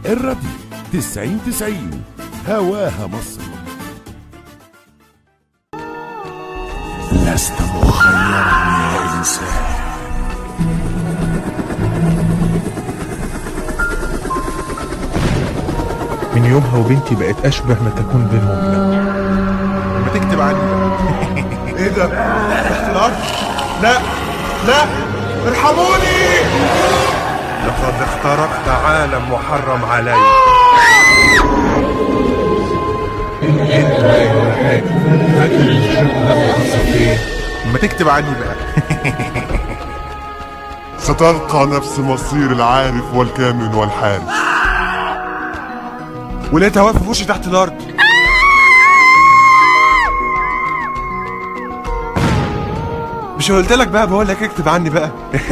الراديو 90 90 هواها مصر لست مخيرا يا إنسان من يومها وبنتي بقت أشبه ما تكون بين وبين ما تكتب عني ايه ده؟ تحت الارض؟ لا لا ارحموني لقد اخترقت عالم محرم علي انت باين ولا حاجة فاكر الشغل ده حصل فين ما تكتب عني بقى ستلقى نفس مصير العارف والكامن والحارس ولقيتها واقفه في وشي تحت الارض مش قلت لك بقى بقول لك اكتب عني بقى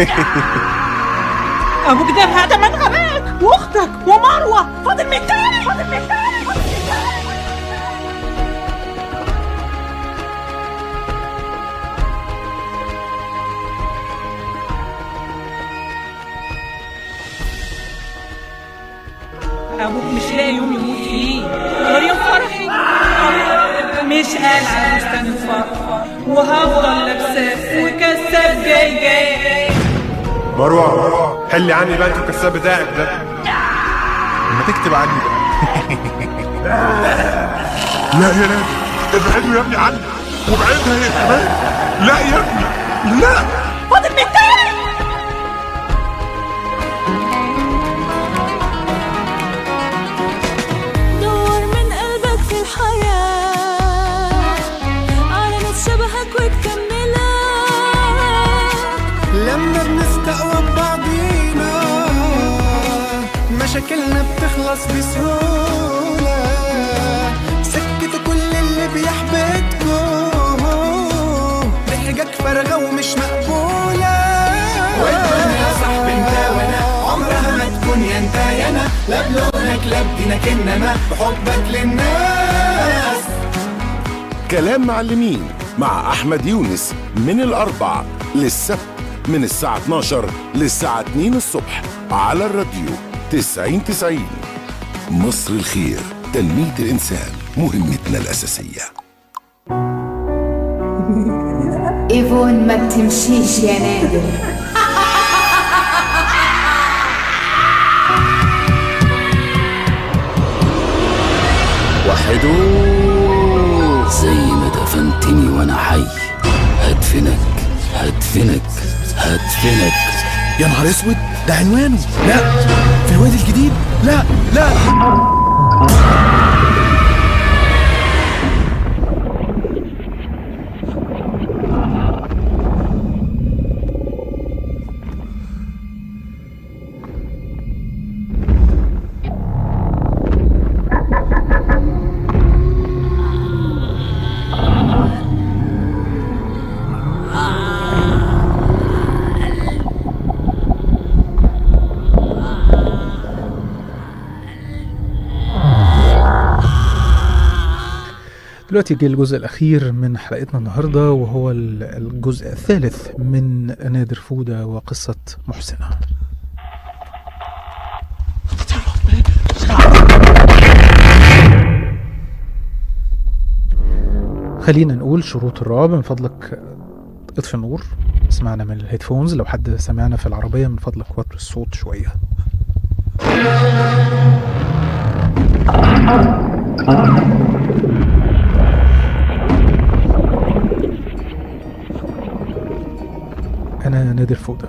ابوك ده هذا من غباك واختك ومروه فاضل من تاني فاضل من تاني فاضل من تاني ابوك مش لاقي يوم يموت فيه غير يوم فرحي أبوك مش قال على فستان الفرح وهفضل لابساه وكساب جاي جاي مروه مروه حلي عني بقى انت الكساب بتاعك ده ما تكتب عني بقى لا يا نادي ابعدوا يا ابني عني وابعدها هي كمان لا يا ابني لا فاضل من تاني دور من قلبك في الحياة على ناس شبهك وتكملك لما بنستقوى ببعضينا مشاكلنا بتخلص بسهولة سكتوا كل اللي بيحبطكم ضحكك فارغة ومش مقبولة والدنيا صاحب انت وانا عمرها ما تكون يا انت يا انا لا بلونك لا بدينك انما بحبك للناس كلام معلمين مع أحمد يونس من الأربع للسبت من الساعة 12 للساعة 2 الصبح على الراديو 90 90 مصر الخير تنمية الإنسان مهمتنا الأساسية ايفون ما بتمشيش يا نادر وحدو زي ما دفنتني وانا حي هدفنك هدفنك هدفنك يا نهار اسود ده عنوانه لا في الوادي الجديد لا لا دلوقتي جه الجزء الأخير من حلقتنا النهاردة وهو ال- الجزء الثالث من نادر فودة وقصة محسنة خلينا نقول شروط الرعب من فضلك اطفي النور اسمعنا من الهيدفونز لو حد سمعنا في العربية من فضلك وطي الصوت شوية أنا نادر فودة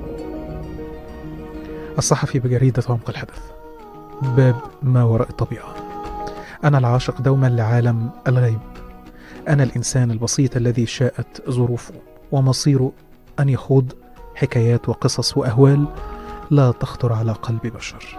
الصحفي بجريدة عمق الحدث باب ما وراء الطبيعة أنا العاشق دوما لعالم الغيب أنا الإنسان البسيط الذي شاءت ظروفه ومصيره أن يخوض حكايات وقصص وأهوال لا تخطر على قلب بشر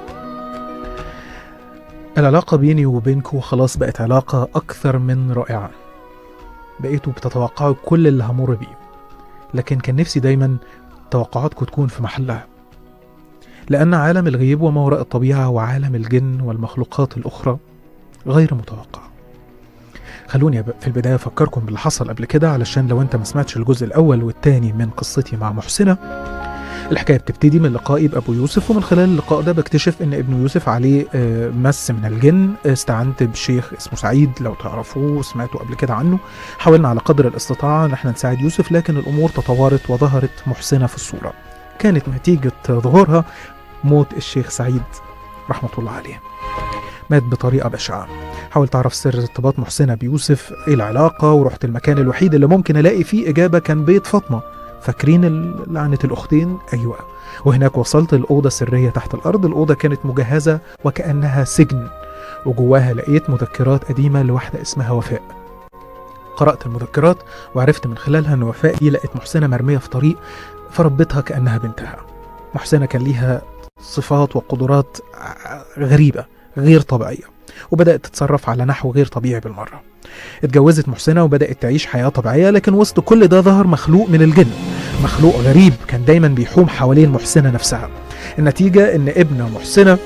العلاقة بيني وبينكو خلاص بقت علاقة أكثر من رائعة بقيتوا بتتوقعوا كل اللي همر بيه لكن كان نفسي دايما توقعاتكم تكون في محلها لأن عالم الغيب وما وراء الطبيعة وعالم الجن والمخلوقات الأخرى غير متوقع خلوني أب- في البداية أفكركم باللي حصل قبل كده علشان لو أنت ما سمعتش الجزء الأول والتاني من قصتي مع محسنة الحكايه بتبتدي من لقائي بابو يوسف ومن خلال اللقاء ده بكتشف ان ابن يوسف عليه آه، مس من الجن استعنت بشيخ اسمه سعيد لو تعرفوه سمعتوا قبل كده عنه حاولنا على قدر الاستطاعه ان احنا نساعد يوسف لكن الامور تطورت وظهرت محسنه في الصوره كانت نتيجه ظهورها موت الشيخ سعيد رحمه الله عليه مات بطريقه بشعه حاولت اعرف سر ارتباط محسنه بيوسف ايه العلاقه ورحت المكان الوحيد اللي ممكن الاقي فيه اجابه كان بيت فاطمه فاكرين ال- لعنه الاختين ايوه وهناك وصلت الأوضة السرية تحت الأرض الأوضة كانت مجهزة وكأنها سجن وجواها لقيت مذكرات قديمة لواحدة اسمها وفاء قرأت المذكرات وعرفت من خلالها أن وفاء دي لقت محسنة مرمية في طريق فربتها كأنها بنتها محسنة كان ليها صفات وقدرات ع- غريبة غير طبيعية وبدأت تتصرف على نحو غير طبيعي بالمرة اتجوزت محسنة وبدأت تعيش حياة طبيعية لكن وسط كل ده ظهر مخلوق من الجن مخلوق غريب كان دايما بيحوم حوالين محسنة نفسها النتيجة ان ابن محسنة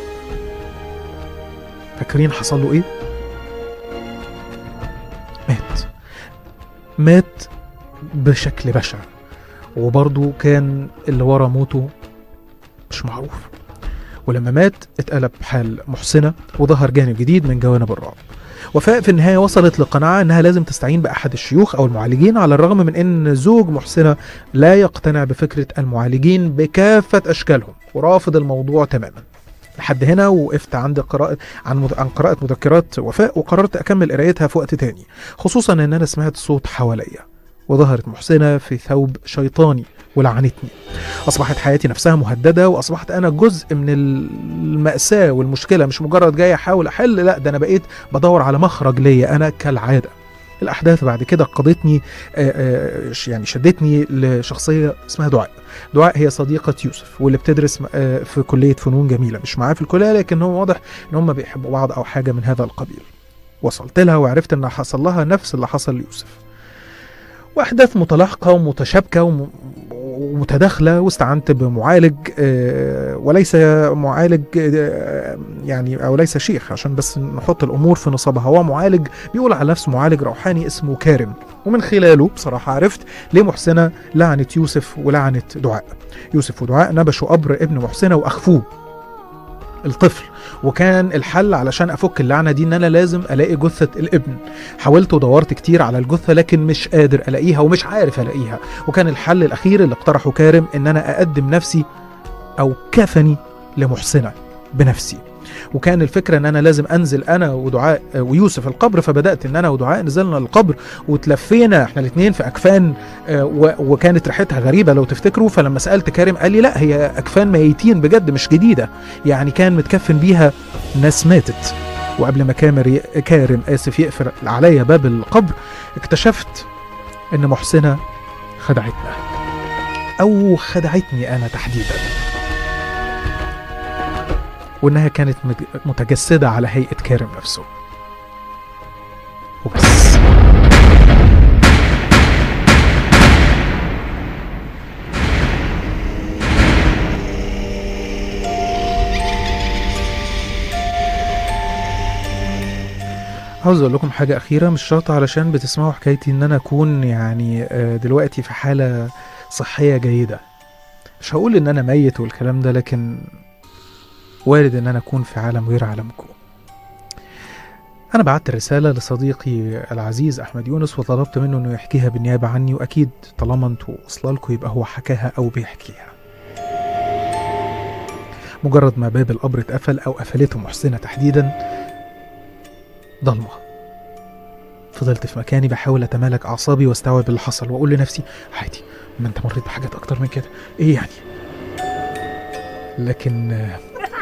فاكرين حصل له ايه؟ مات مات بشكل بشع وبرضه كان اللي ورا موته مش معروف ولما مات اتقلب حال محسنة وظهر جانب جديد من جوانب الرعب وفاء في النهاية وصلت لقناعة انها لازم تستعين بأحد الشيوخ او المعالجين على الرغم من ان زوج محسنة لا يقتنع بفكرة المعالجين بكافة اشكالهم ورافض الموضوع تماما لحد هنا وقفت عند قراءة عن مد- عن قراءة مذكرات وفاء وقررت أكمل قرايتها في وقت تاني خصوصا إن أنا سمعت صوت حواليا وظهرت محسنة في ثوب شيطاني ولعنتني أصبحت حياتي نفسها مهددة وأصبحت أنا جزء من المأساة والمشكلة مش مجرد جاي أحاول أحل لا ده أنا بقيت بدور على مخرج ليا أنا كالعادة الأحداث بعد كده قضتني آه، آه، ش- يعني شدتني لشخصية اسمها دعاء دعاء هي صديقة يوسف واللي بتدرس م- آه، في كلية فنون جميلة مش معاه في الكلية لكن هو واضح إن هم بيحبوا بعض أو حاجة من هذا القبيل وصلت لها وعرفت إن حصل لها نفس اللي حصل ليوسف واحداث متلاحقه ومتشابكه وم- ومتداخله واستعنت بمعالج آه، وليس معالج آه، يعني او ليس شيخ عشان بس نحط الامور في نصابها هو معالج بيقول على نفسه معالج روحاني اسمه كارم ومن خلاله بصراحه عرفت ليه محسنه لعنت يوسف ولعنت دعاء يوسف ودعاء نبشوا قبر ابن محسنه واخفوه الطفل وكان الحل علشان افك اللعنه دي ان انا لازم الاقي جثه الابن حاولت ودورت كتير على الجثه لكن مش قادر الاقيها ومش عارف الاقيها وكان الحل الاخير اللي اقترحه كارم ان انا اقدم نفسي او كفني لمحسنه بنفسي وكان الفكره ان انا لازم انزل انا ودعاء ويوسف القبر فبدات ان انا ودعاء نزلنا القبر وتلفينا احنا الاثنين في اكفان آه، و- وكانت ريحتها غريبه لو تفتكروا فلما سالت كارم قال لي لا هي اكفان ميتين بجد مش جديده يعني كان متكفن بيها ناس ماتت وقبل ما كامر كارم اسف يقفل عليا باب القبر اكتشفت ان محسنه خدعتنا او خدعتني انا تحديدا وانها كانت مت- متجسده على هيئه كارم نفسه وبس عاوز اقول لكم حاجه اخيره مش شرط علشان بتسمعوا حكايتي ان انا اكون يعني آه، دلوقتي في حاله صحيه جيده مش هقول ان انا ميت والكلام ده لكن وارد ان انا اكون في عالم غير عالمكم انا بعت رساله لصديقي العزيز احمد يونس وطلبت منه انه يحكيها بالنيابه عني واكيد طالما انتوا واصله لكم يبقى هو حكاها او بيحكيها مجرد ما باب القبر اتقفل او قفلته محسنه تحديدا ضلمه فضلت في مكاني بحاول اتمالك اعصابي واستوعب اللي حصل واقول لنفسي عادي ما انت مريت بحاجات اكتر من كده ايه يعني لكن آه،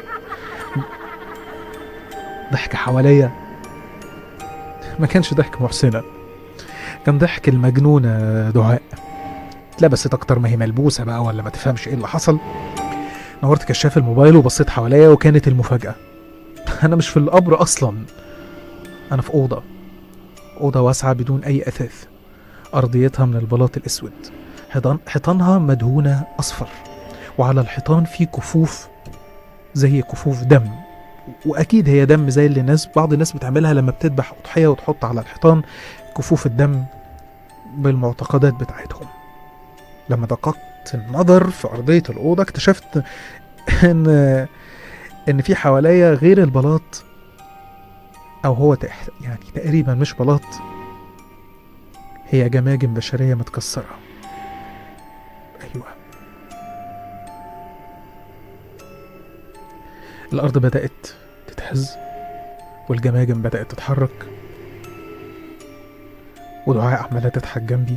ضحك حواليا ما كانش ضحك محسنة كان ضحك المجنونة دعاء اتلبست اكتر ما هي ملبوسة بقى ولا ما تفهمش ايه اللي حصل نورت كشاف الموبايل وبصيت حواليا وكانت المفاجأة انا مش في القبر اصلا انا في اوضة اوضة واسعة بدون اي اثاث ارضيتها من البلاط الاسود حيطان حيطانها مدهونة اصفر وعلى الحيطان في كفوف زي كفوف دم واكيد هي دم زي اللي الناس بعض الناس بتعملها لما بتذبح اضحيه وتحط على الحيطان كفوف الدم بالمعتقدات بتاعتهم لما دققت لفت النظر في ارضيه الاوضه اكتشفت ان ان في حواليا غير البلاط او هو تح- يعني تقريبا مش بلاط هي جماجم بشريه متكسره ايوه الارض بدات تتهز والجماجم بدات تتحرك ودعاء عماله تضحك جنبي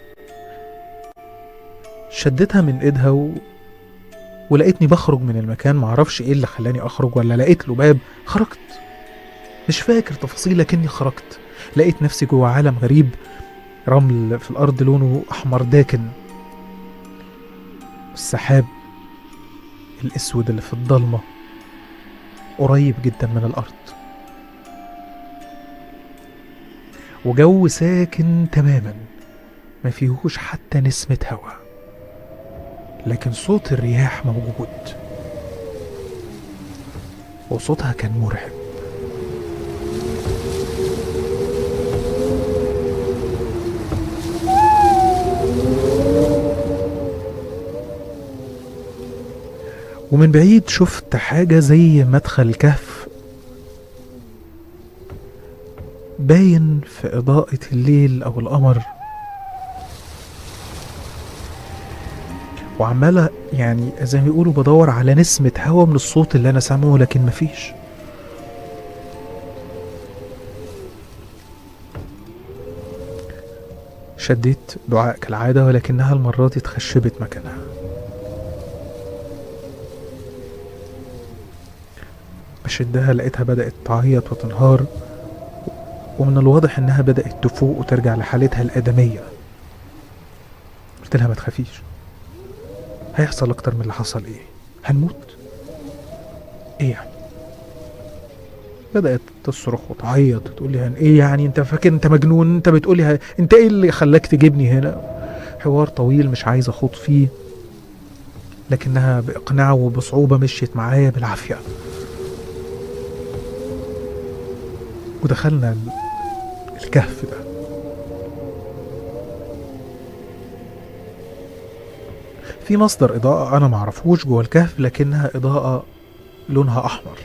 شدتها من ايدها و... ولقيتني بخرج من المكان معرفش ايه اللي خلاني اخرج ولا لقيت له باب خرجت مش فاكر تفاصيل لكني خرجت لقيت نفسي جوه عالم غريب رمل في الارض لونه احمر داكن السحاب الاسود اللي في الضلمه قريب جدا من الارض وجو ساكن تماما ما فيهوش حتى نسمة هوا لكن صوت الرياح موجود وصوتها كان مرعب ومن بعيد شفت حاجة زي مدخل كهف باين في إضاءة الليل أو القمر وعمالة يعني زي ما بيقولوا بدور على نسمة هوا من الصوت اللي أنا سامعه لكن مفيش شديت دعاء كالعادة ولكنها المرة دي اتخشبت مكانها بشدها لقيتها بدأت تعيط وتنهار ومن الواضح إنها بدأت تفوق وترجع لحالتها الآدمية قلت لها ما تخافيش هيحصل أكتر من اللي حصل إيه هنموت إيه يعني بدأت تصرخ وتعيط وتقول لي هن ايه يعني انت فاكر انت مجنون انت بتقولي ه... انت ايه اللي خلاك تجيبني هنا حوار طويل مش عايز اخوض فيه لكنها باقناع وبصعوبة مشيت معايا بالعافية ودخلنا ال- الكهف ده في مصدر إضاءة أنا معرفوش جوه الكهف لكنها إضاءة لونها أحمر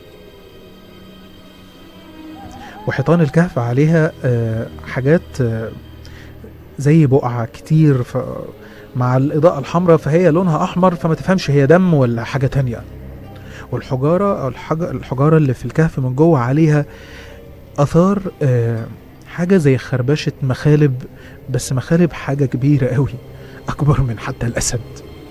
وحيطان الكهف عليها آه، حاجات آه، زي بقعة كتير ف مع الإضاءة الحمراء فهي لونها أحمر فما تفهمش هي دم ولا حاجة تانية والحجارة أو الحج... الحجارة اللي في الكهف من جوه عليها آثار آه، حاجة زي خربشة مخالب بس مخالب حاجة كبيرة قوي أكبر من حتى الأسد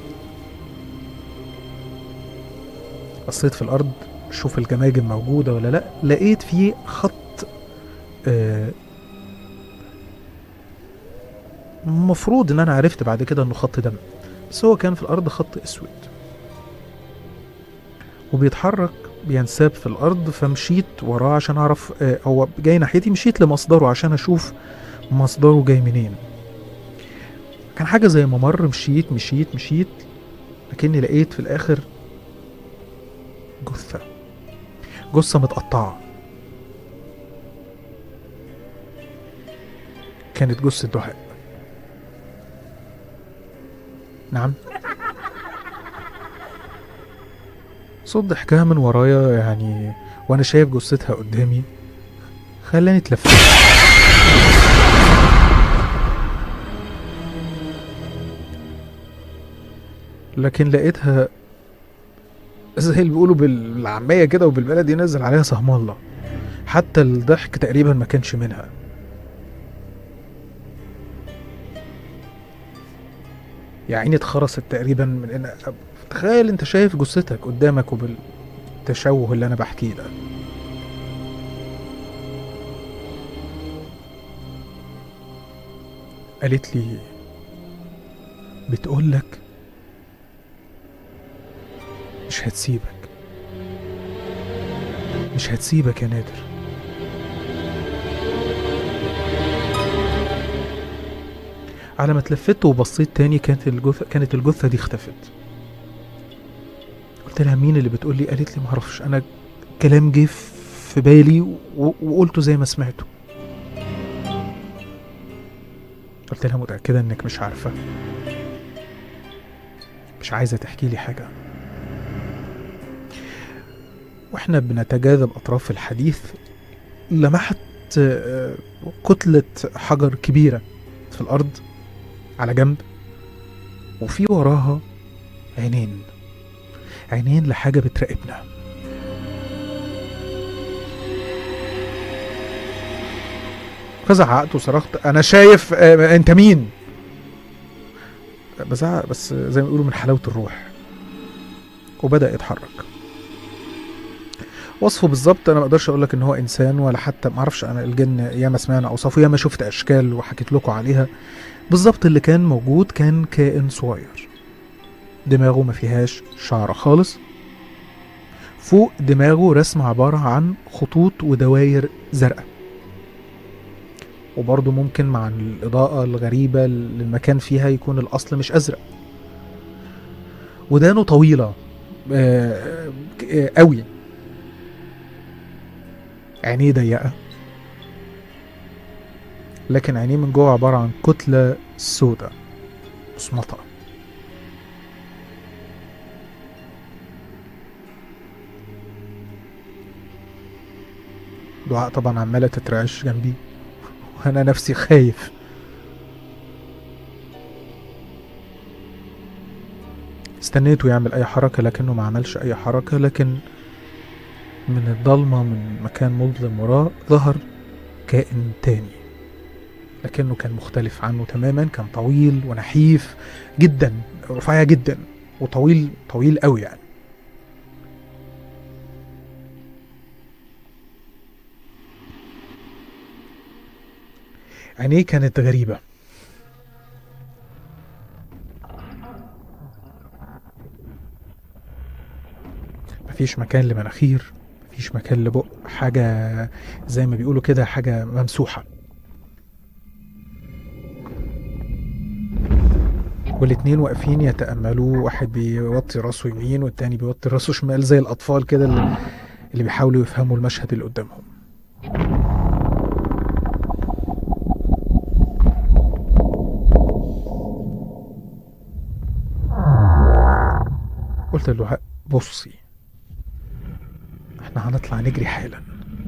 بصيت في الأرض شوف الجماجم موجودة ولا لأ لقيت في خط آه، المفروض ان انا عرفت بعد كده انه خط دم بس هو كان في الارض خط اسود وبيتحرك بينساب في الارض فمشيت وراه عشان اعرف آه، هو جاي ناحيتي مشيت لمصدره عشان اشوف مصدره جاي منين كان حاجة زي ممر مشيت مشيت مشيت لكني لقيت في الاخر جثة جثة متقطعة كانت جثة دعاء نعم صوت ضحكها من ورايا يعني وانا شايف جثتها قدامي خلاني اتلفت لكن لقيتها زي اللي بيقولوا بالعامية كده وبالبلدي نزل عليها سهم الله حتى الضحك تقريبا ما كانش منها يا عيني اتخرست تقريبا من ان تخيل انت شايف جثتك قدامك وبالتشوه اللي انا بحكيه ده قالت لي بتقولك مش هتسيبك مش هتسيبك يا نادر على ما اتلفت وبصيت تاني كانت الجثة كانت الجثة دي اختفت قلت لها مين اللي بتقول لي قالت لي معرفش انا كلام جه في بالي و- وقلته زي ما سمعته قلت لها متأكدة انك مش عارفة مش عايزة تحكي لي حاجة واحنا بنتجاذب أطراف الحديث لمحت آه، كتلة حجر كبيرة في الأرض على جنب وفي وراها عينين عينين لحاجة بتراقبنا فزعقت وصرخت أنا شايف آه، أنت مين؟ بزعق بس زي ما بيقولوا من حلاوة الروح وبدأ يتحرك وصفه بالظبط انا ما اقدرش اقول لك ان هو انسان ولا حتى ما اعرفش انا الجن ياما سمعنا اوصافه ياما شفت اشكال وحكيت لكم عليها بالظبط اللي كان موجود كان كائن صغير دماغه ما فيهاش شعر خالص فوق دماغه رسم عبارة عن خطوط ودواير زرقاء وبرضه ممكن مع الإضاءة الغريبة للمكان فيها يكون الأصل مش أزرق ودانه طويلة آه، آه، قوي عينيه ضيقة لكن عينيه من جوه عبارة عن كتلة سوداء مصمطة دعاء طبعا عمالة تترعش جنبي وأنا نفسي خايف استنيته يعمل أي حركة لكنه ما عملش أي حركة لكن من الضلمة من مكان مظلم وراه ظهر كائن تاني لكنه كان مختلف عنه تماما كان طويل ونحيف جدا رفيع جدا وطويل طويل قوي يعني عينيه كانت غريبة مفيش مكان لمناخير مفيش مكان لبق حاجة زي ما بيقولوا كده حاجة ممسوحة والاتنين واقفين يتأملوا واحد بيوطي راسه يمين والتاني بيوطي راسه شمال زي الأطفال كده اللي, اللي بيحاولوا يفهموا المشهد اللي قدامهم قلت له بصي احنا هنطلع نجري حالا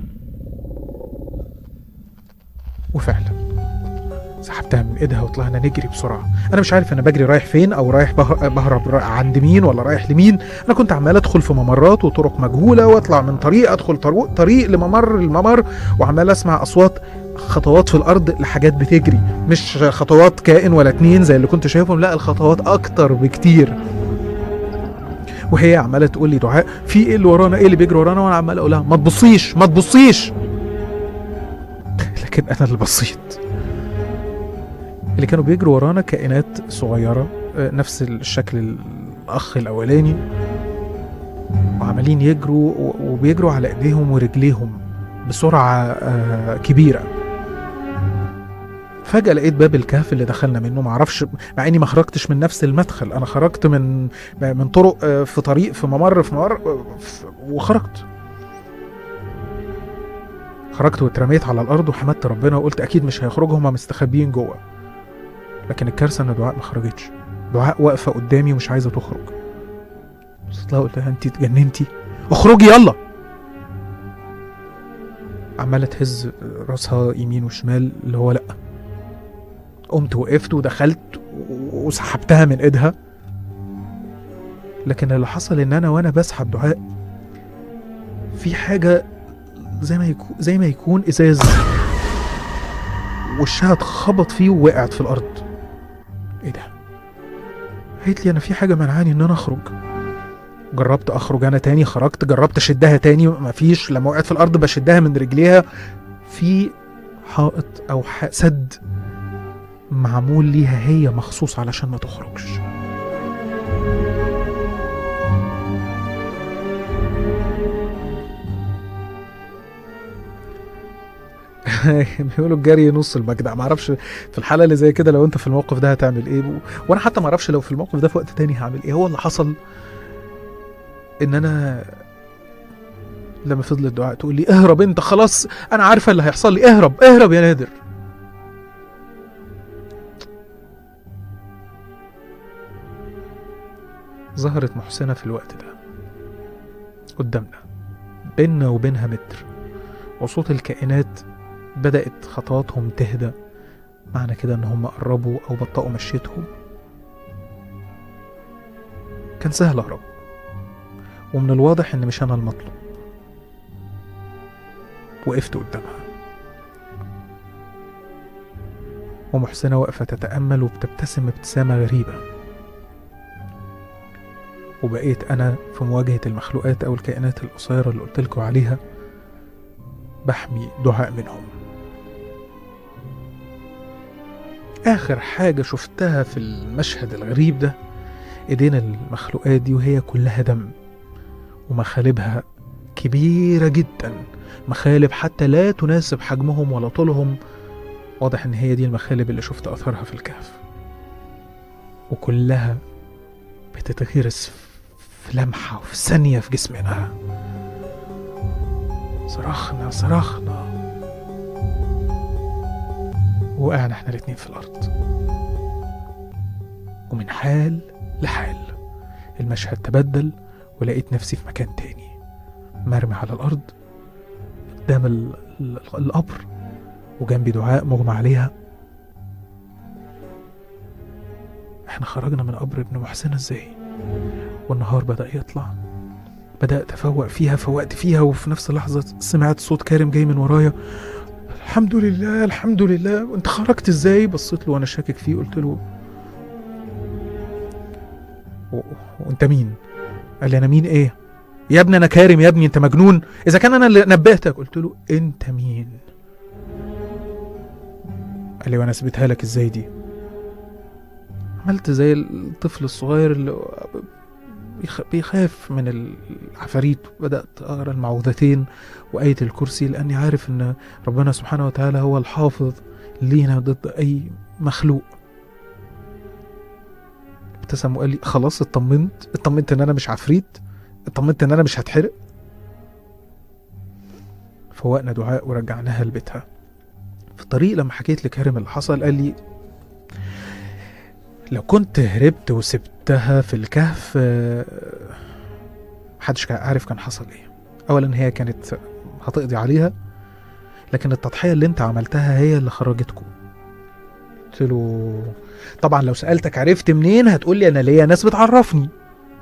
وفعلا سحبتها من ايدها وطلعنا نجري بسرعه انا مش عارف انا بجري رايح فين او رايح بهر- بهرب را- عند مين ولا رايح لمين انا كنت عمال ادخل في ممرات وطرق مجهوله واطلع من طريق ادخل طريق, طريق لممر الممر وعمال اسمع اصوات خطوات في الارض لحاجات بتجري مش خطوات كائن ولا اتنين زي اللي كنت شايفهم لا الخطوات اكتر بكتير وهي عماله تقول لي دعاء في ايه اللي ورانا ايه اللي بيجري ورانا وانا عمال اقول لها ما تبصيش ما تبصيش لكن انا اللي بصيت اللي كانوا بيجروا ورانا كائنات صغيره آه، نفس الشكل الاخ الاولاني وعمالين يجروا و- وبيجروا على ايديهم ورجليهم بسرعه آه، كبيره فجأة لقيت باب الكهف اللي دخلنا منه معرفش مع اني ما خرجتش من نفس المدخل انا خرجت من من طرق آه، في طريق في ممر في ممر آه، في- وخرجت خرجت واترميت على الارض وحمدت ربنا وقلت اكيد مش هيخرجوا هما مستخبيين جوه لكن الكارثه ان دعاء ما خرجتش دعاء واقفه قدامي ومش عايزه تخرج بصيت لها قلت لها انت اتجننتي اخرجي يلا عماله تهز راسها يمين وشمال اللي هو لا قمت وقفت ودخلت و- وسحبتها من ايدها لكن اللي حصل ان انا وانا بسحب دعاء في حاجه زي ما يكون زي ما يكون ازاز وشها اتخبط فيه ووقعت في الارض ايه ده قالت لي انا في حاجه منعاني ان انا اخرج جربت اخرج انا تاني خرجت جربت اشدها تاني مفيش لما وقعت في الارض بشدها من رجليها في حائط او ح- سد معمول ليها هي مخصوص علشان ما تخرجش بيقولوا الجري نص المجدع ما اعرفش في الحاله اللي زي كده لو انت في الموقف ده هتعمل ايه و... وانا حتى ما اعرفش لو في الموقف ده في وقت تاني هعمل ايه هو اللي حصل ان انا لما فضل الدعاء تقول لي اهرب انت خلاص انا عارفه اللي هيحصل لي اهرب اهرب يا نادر ظهرت محسنة في الوقت ده قدامنا بيننا وبينها متر وصوت الكائنات بدأت خطواتهم تهدى معنى كده ان هم قربوا او بطأوا مشيتهم كان سهل اهرب ومن الواضح ان مش انا المطلوب وقفت قدامها ومحسنة واقفة تتأمل وبتبتسم ابتسامة غريبة وبقيت أنا في مواجهة المخلوقات أو الكائنات القصيرة اللي قلتلكوا عليها بحمي دعاء منهم آخر حاجة شفتها في المشهد الغريب ده إيدين المخلوقات دي وهي كلها دم ومخالبها كبيرة جدا مخالب حتى لا تناسب حجمهم ولا طولهم واضح إن هي دي المخالب اللي شفت أثرها في الكهف وكلها بتتغرس في لمحة وفي ثانية في جسمنا صرخنا صرخنا وقعنا احنا الاتنين في الأرض ومن حال لحال المشهد تبدل ولقيت نفسي في مكان تاني مرمي على الأرض قدام ال- ال- القبر وجنبي دعاء مغمى عليها احنا خرجنا من قبر ابن محسن ازاي والنهار بدأ يطلع بدأت أفوق فيها فوقت فيها وفي نفس اللحظة سمعت صوت كارم جاي من ورايا الحمد لله الحمد لله وانت خرجت ازاي بصيت له وانا شاكك فيه قلت له و... وانت مين قال لي انا مين ايه يا ابني انا كارم يا ابني انت مجنون اذا كان انا اللي نبهتك قلت له انت مين قال لي وانا سبتها لك ازاي دي عملت زي الطفل الصغير اللي بيخ- بيخاف من العفاريت بدأت أقرأ المعوذتين وآية الكرسي لأني عارف إن ربنا سبحانه وتعالى هو الحافظ لينا ضد أي مخلوق ابتسم وقال لي خلاص اطمنت اطمنت إن أنا مش عفريت اطمنت إن أنا مش هتحرق فوقنا دعاء ورجعناها لبيتها في الطريق لما حكيت لكريم اللي حصل قال لي لو كنت هربت وسبتها في الكهف آه، محدش كان عارف كان حصل ايه اولا هي كانت هتقضي عليها لكن التضحيه اللي انت عملتها هي اللي خرجتكم قلت له طبعا لو سالتك عرفت منين هتقول لي انا ليا ناس بتعرفني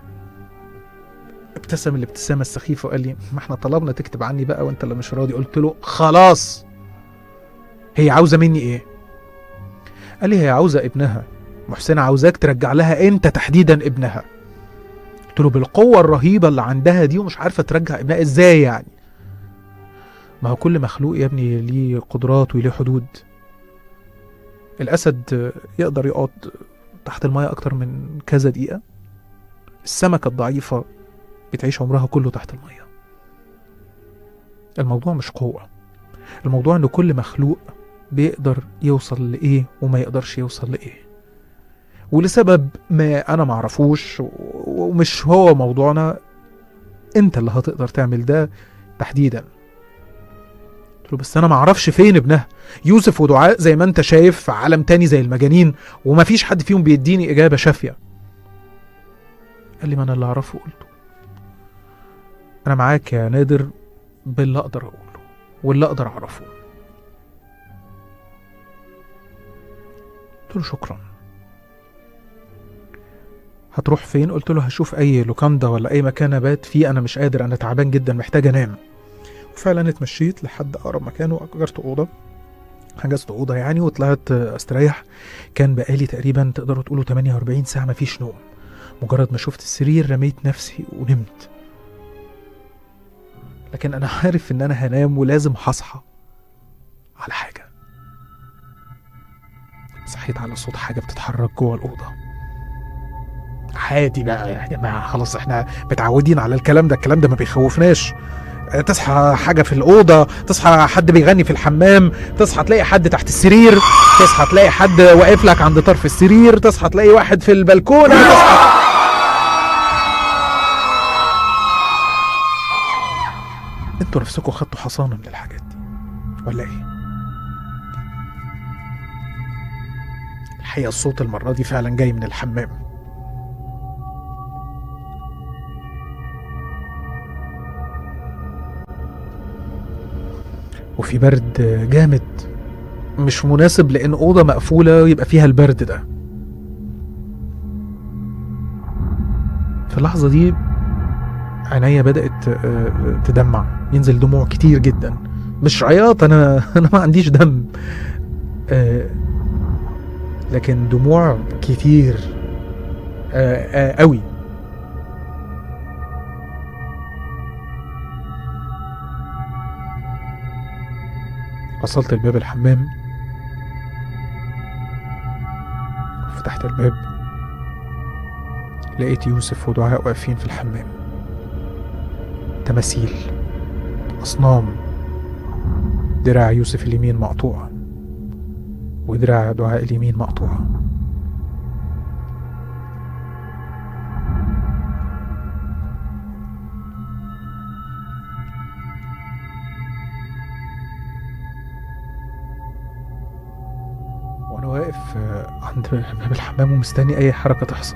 ابتسم الابتسامه السخيفه وقال لي ما احنا طلبنا تكتب عني بقى وانت اللي مش راضي قلت له خلاص هي عاوزه مني ايه قال لي هي عاوزه ابنها محسنة عاوزاك ترجع لها انت تحديدا ابنها قلت له بالقوة الرهيبة اللي عندها دي ومش عارفة ترجع ابنها ازاي يعني ما هو كل مخلوق يا ابني ليه قدرات وليه حدود الأسد يقدر يقعد تحت المايه أكتر من كذا دقيقة السمكة الضعيفة بتعيش عمرها كله تحت المايه الموضوع مش قوة الموضوع إن كل مخلوق بيقدر يوصل لإيه وما يقدرش يوصل لإيه ولسبب ما انا معرفوش و- ومش هو موضوعنا انت اللي هتقدر تعمل ده تحديدا قلت له بس انا معرفش فين ابنها يوسف ودعاء زي ما انت شايف في عالم تاني زي المجانين ومفيش حد فيهم بيديني اجابه شافيه قال لي ما انا اللي اعرفه قلته انا معاك يا نادر باللي اقدر اقوله واللي اقدر اعرفه قلت له شكرا هتروح فين قلت له هشوف اي لوكاندا ولا اي مكان ابات فيه انا مش قادر انا تعبان جدا محتاج انام وفعلا اتمشيت لحد اقرب مكان واجرت اوضه حجزت اوضه يعني وطلعت استريح كان بقالي تقريبا تقدروا تقولوا 48 ساعه مفيش نوم مجرد ما شفت السرير رميت نفسي ونمت لكن انا عارف ان انا هنام ولازم هصحى على حاجه صحيت على صوت حاجه بتتحرك جوه الاوضه عادي بقى يا جماعه خلاص احنا متعودين على الكلام ده الكلام ده ما بيخوفناش اه، تصحى حاجه في الاوضه تصحى حد بيغني في الحمام تصحى تلاقي حد تحت السرير تصحى تلاقي حد واقف لك عند طرف السرير تصحى تلاقي واحد في البلكونه تصحى انتوا نفسكم خدتوا حصانه من الحاجات دي ولا ايه الحقيقه الصوت المره دي فعلا جاي من الحمام وفي برد جامد مش مناسب لان اوضه مقفوله يبقى فيها البرد ده في اللحظه دي عينيا بدات آه، تدمع ينزل دموع كتير جدا مش عياط انا انا ما عنديش دم آه، لكن دموع كتير آه، آه، قوي وصلت لباب الحمام فتحت الباب لقيت يوسف ودعاء واقفين في الحمام تماثيل أصنام دراع يوسف اليمين مقطوع ودراع دعاء اليمين مقطوع وانا واقف آه، عند باب الحمام ومستني اي حركه تحصل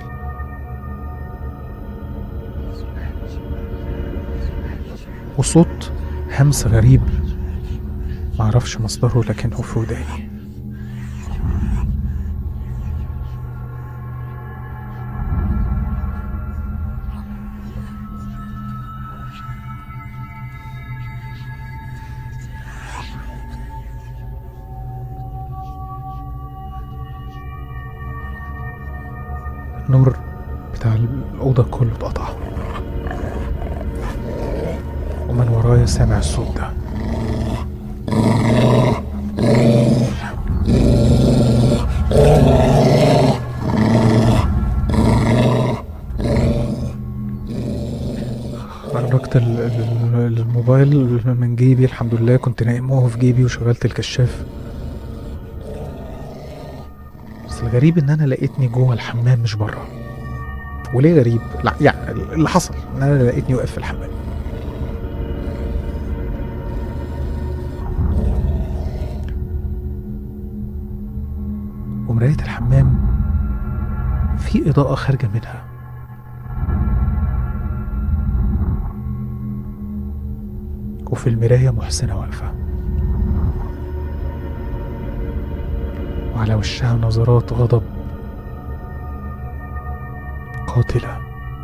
وصوت همس غريب معرفش مصدره لكن هو في وداني النور بتاع الأوضة كله اتقطع ومن ورايا سامع الصوت ده خرجت ال- ال- الموبايل من جيبي الحمد لله كنت نايم وهو في جيبي وشغلت الكشاف بس الغريب ان انا لقيتني جوه الحمام مش بره وليه غريب لا يعني اللي حصل ان انا لقيتني واقف في الحمام ومراية الحمام في إضاءة خارجة منها وفي المراية محسنة واقفة وعلى وشها نظرات غضب قاتلة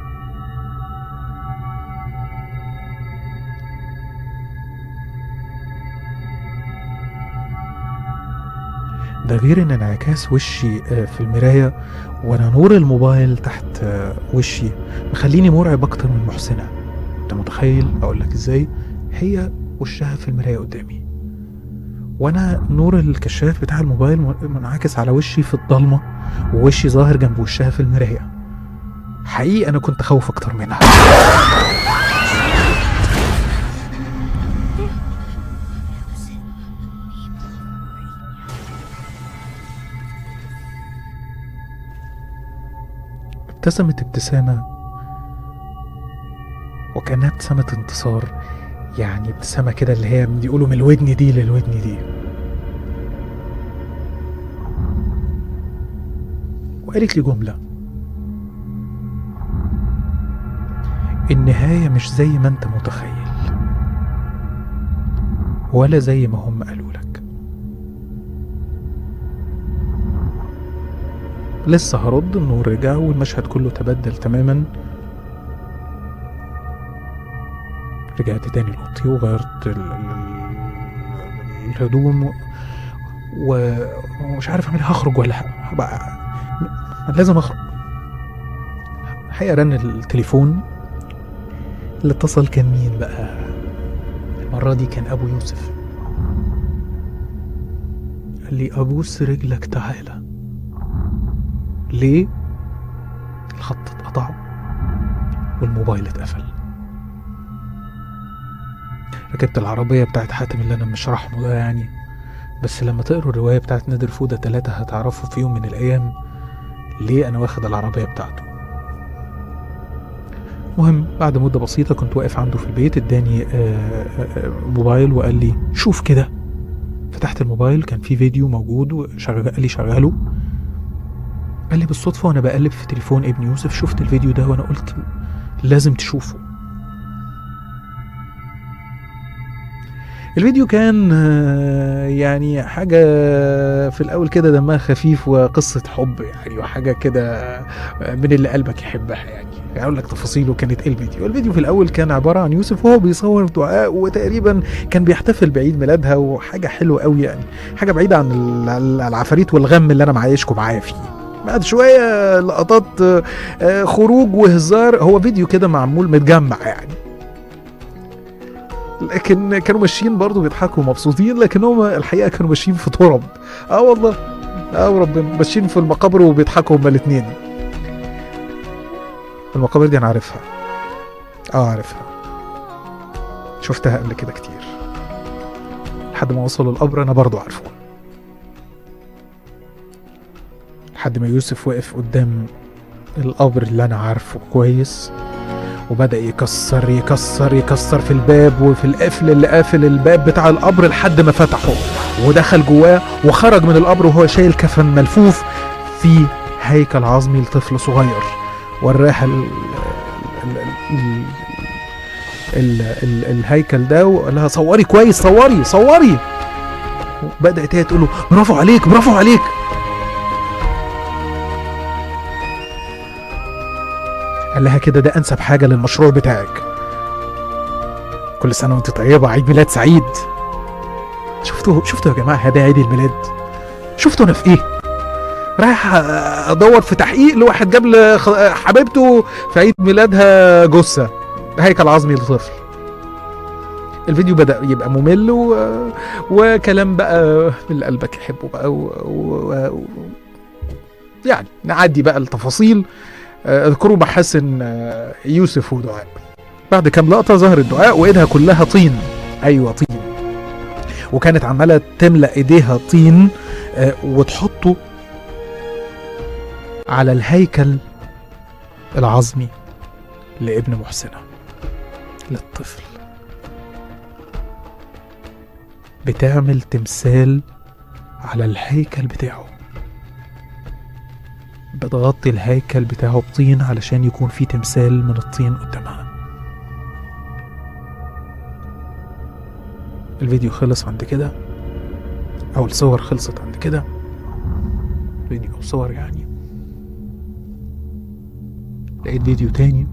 ده غير ان انعكاس وشي آه، في المراية وانا نور الموبايل تحت آه، وشي مخليني مرعب اكتر من محسنة انت متخيل اقول لك ازاي هي وشها في المراية قدامي وانا نور الكشاف بتاع الموبايل من- منعكس على وشي في الضلمة ووشي ظاهر جنب وشها في المراية حقيقي انا كنت خوف اكتر منها ابتسمت ابتسامة وكأنها ابتسامة انتصار يعني ابتسامة كده اللي هي بيقولوا من الودن دي للودن دي وقالت لي جملة النهاية مش زي ما انت متخيل ولا زي ما هم قالوا لك لسه هرد النور رجع والمشهد كله تبدل تماما رجعت تاني لأوضتي وغيرت ال- ال- ال- الهدوم و- و- ومش عارف اعمل إيه، هخرج ولا ه- هبقى لازم اخرج الحقيقة رن التليفون اللي اتصل كان مين بقى المرة دي كان أبو يوسف قال لي أبوس رجلك تعالى ليه الخط اتقطع والموبايل اتقفل ركبت العربية بتاعت حاتم اللي أنا مش رحمه ده يعني بس لما تقروا الرواية بتاعت نادر فودة تلاتة هتعرفوا في يوم من الأيام ليه أنا واخد العربية بتاعته مهم بعد مدة بسيطة كنت واقف عنده في البيت اداني آه، آه، آه، موبايل وقال لي شوف كده فتحت الموبايل كان في فيديو موجود وشغل قال لي شغله قال لي بالصدفة وانا بقلب في تليفون ابن يوسف شفت الفيديو ده وانا قلت لازم تشوفه الفيديو كان آه، يعني حاجة في الأول كده دمها خفيف وقصة حب يعني وحاجة كده آه، من اللي قلبك يحبها يعني أقول لك تفاصيله كانت إيه الفيديو الفيديو في الأول كان عبارة عن يوسف وهو بيصور دعاء وتقريبا كان بيحتفل بعيد ميلادها وحاجة حلوة قوي يعني حاجة بعيدة عن ال- العفاريت والغم اللي أنا معايشكم معايا فيه بعد شوية لقطات آه، آه، خروج وهزار هو فيديو كده معمول متجمع يعني لكن كانوا ماشيين برضه بيضحكوا ومبسوطين لكن هم الحقيقه كانوا ماشيين في تراب اه والله اه وربنا ماشيين في المقابر وبيضحكوا هما الاثنين المقابر دي انا عارفها اه عارفها شفتها قبل كده كتير لحد ما وصلوا القبر انا برضه عارفه لحد ما يوسف وقف قدام القبر اللي انا عارفه كويس وبدأ يكسر يكسر يكسر في الباب وفي القفل اللي قافل الباب بتاع القبر لحد ما فتحه ودخل جواه وخرج من القبر وهو شايل كفن ملفوف في هيكل عظمي لطفل صغير وراها ال ال ال ال ال الهيكل ده وقال لها صوري كويس صوري صوري بدأت هي تقول له برافو عليك برافو عليك قال لها كده ده انسب حاجه للمشروع بتاعك كل سنه وانت طيبه عيد ميلاد سعيد شفتوا شفتوا يا جماعه هذا عيد الميلاد شفتوا انا في ايه رايح ادور في تحقيق لواحد جاب لحبيبته في عيد ميلادها جثه هيكل عظمي لطفل الفيديو بدأ يبقى ممل و... وكلام بقى من اللي قلبك يحبه بقى و... و... و... يعني نعدي بقى التفاصيل آه، اذكروا محاسن آه، يوسف ودعاء بعد كام لقطة ظهرت دعاء وايدها كلها طين ايوه طين وكانت عمالة تملأ ايديها طين آه، وتحطه على الهيكل العظمي لابن محسنة للطفل بتعمل تمثال على الهيكل بتاعه بتغطي الهيكل بتاعه بطين علشان يكون في تمثال من الطين قدامها الفيديو خلص عند كده او الصور خلصت عند كده فيديو او صور يعني لقيت فيديو تاني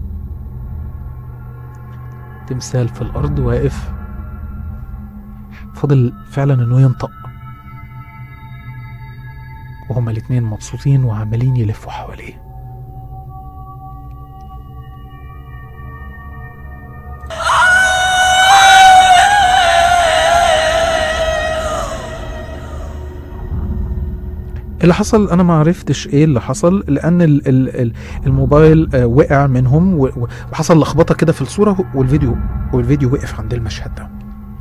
تمثال في الارض واقف فاضل فعلا انه ينطق وهما الاتنين مبسوطين وعمالين يلفوا حواليه اللي حصل انا ما عرفتش ايه اللي حصل لان ال ال ال الموبايل آه، وقع منهم و- و- وحصل لخبطه كده في الصوره والفيديو والفيديو وقف عند المشهد ده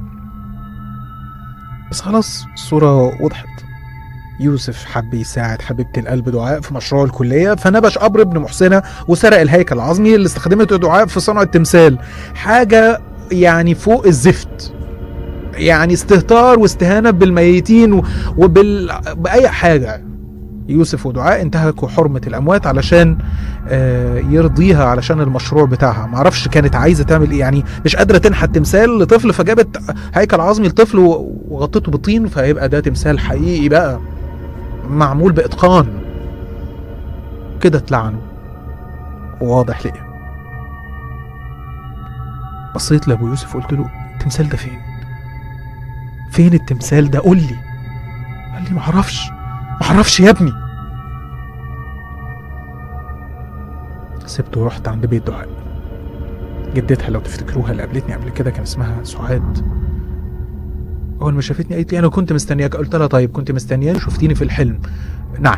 بس خلاص الصوره وضحت يوسف حب يساعد حبيبة القلب دعاء في مشروع الكلية فنبش قبر ابن محسنة وسرق الهيكل العظمي اللي استخدمته دعاء في صنع التمثال حاجة يعني فوق الزفت يعني استهتار واستهانة بالميتين و- وبال... بأي حاجة يوسف ودعاء انتهكوا حرمة الأموات علشان آه، يرضيها علشان المشروع بتاعها معرفش كانت عايزة تعمل ايه يعني مش قادرة تنحت تمثال لطفل فجابت هيكل عظمي لطفل و- وغطته بالطين فهيبقى ده تمثال حقيقي بقى معمول بإتقان كده اتلعنوا واضح ليه بصيت لأبو يوسف قلت له التمثال ده فين فين التمثال ده قول لي قال لي معرفش معرفش يا ابني سبته ورحت عند بيت دعاء جدتها لو تفتكروها اللي قابلتني قبل كده كان اسمها سعاد اول ما شافتني قالت لي انا كنت مستنياك قلت لها طيب كنت مستنياني شفتيني في الحلم نعم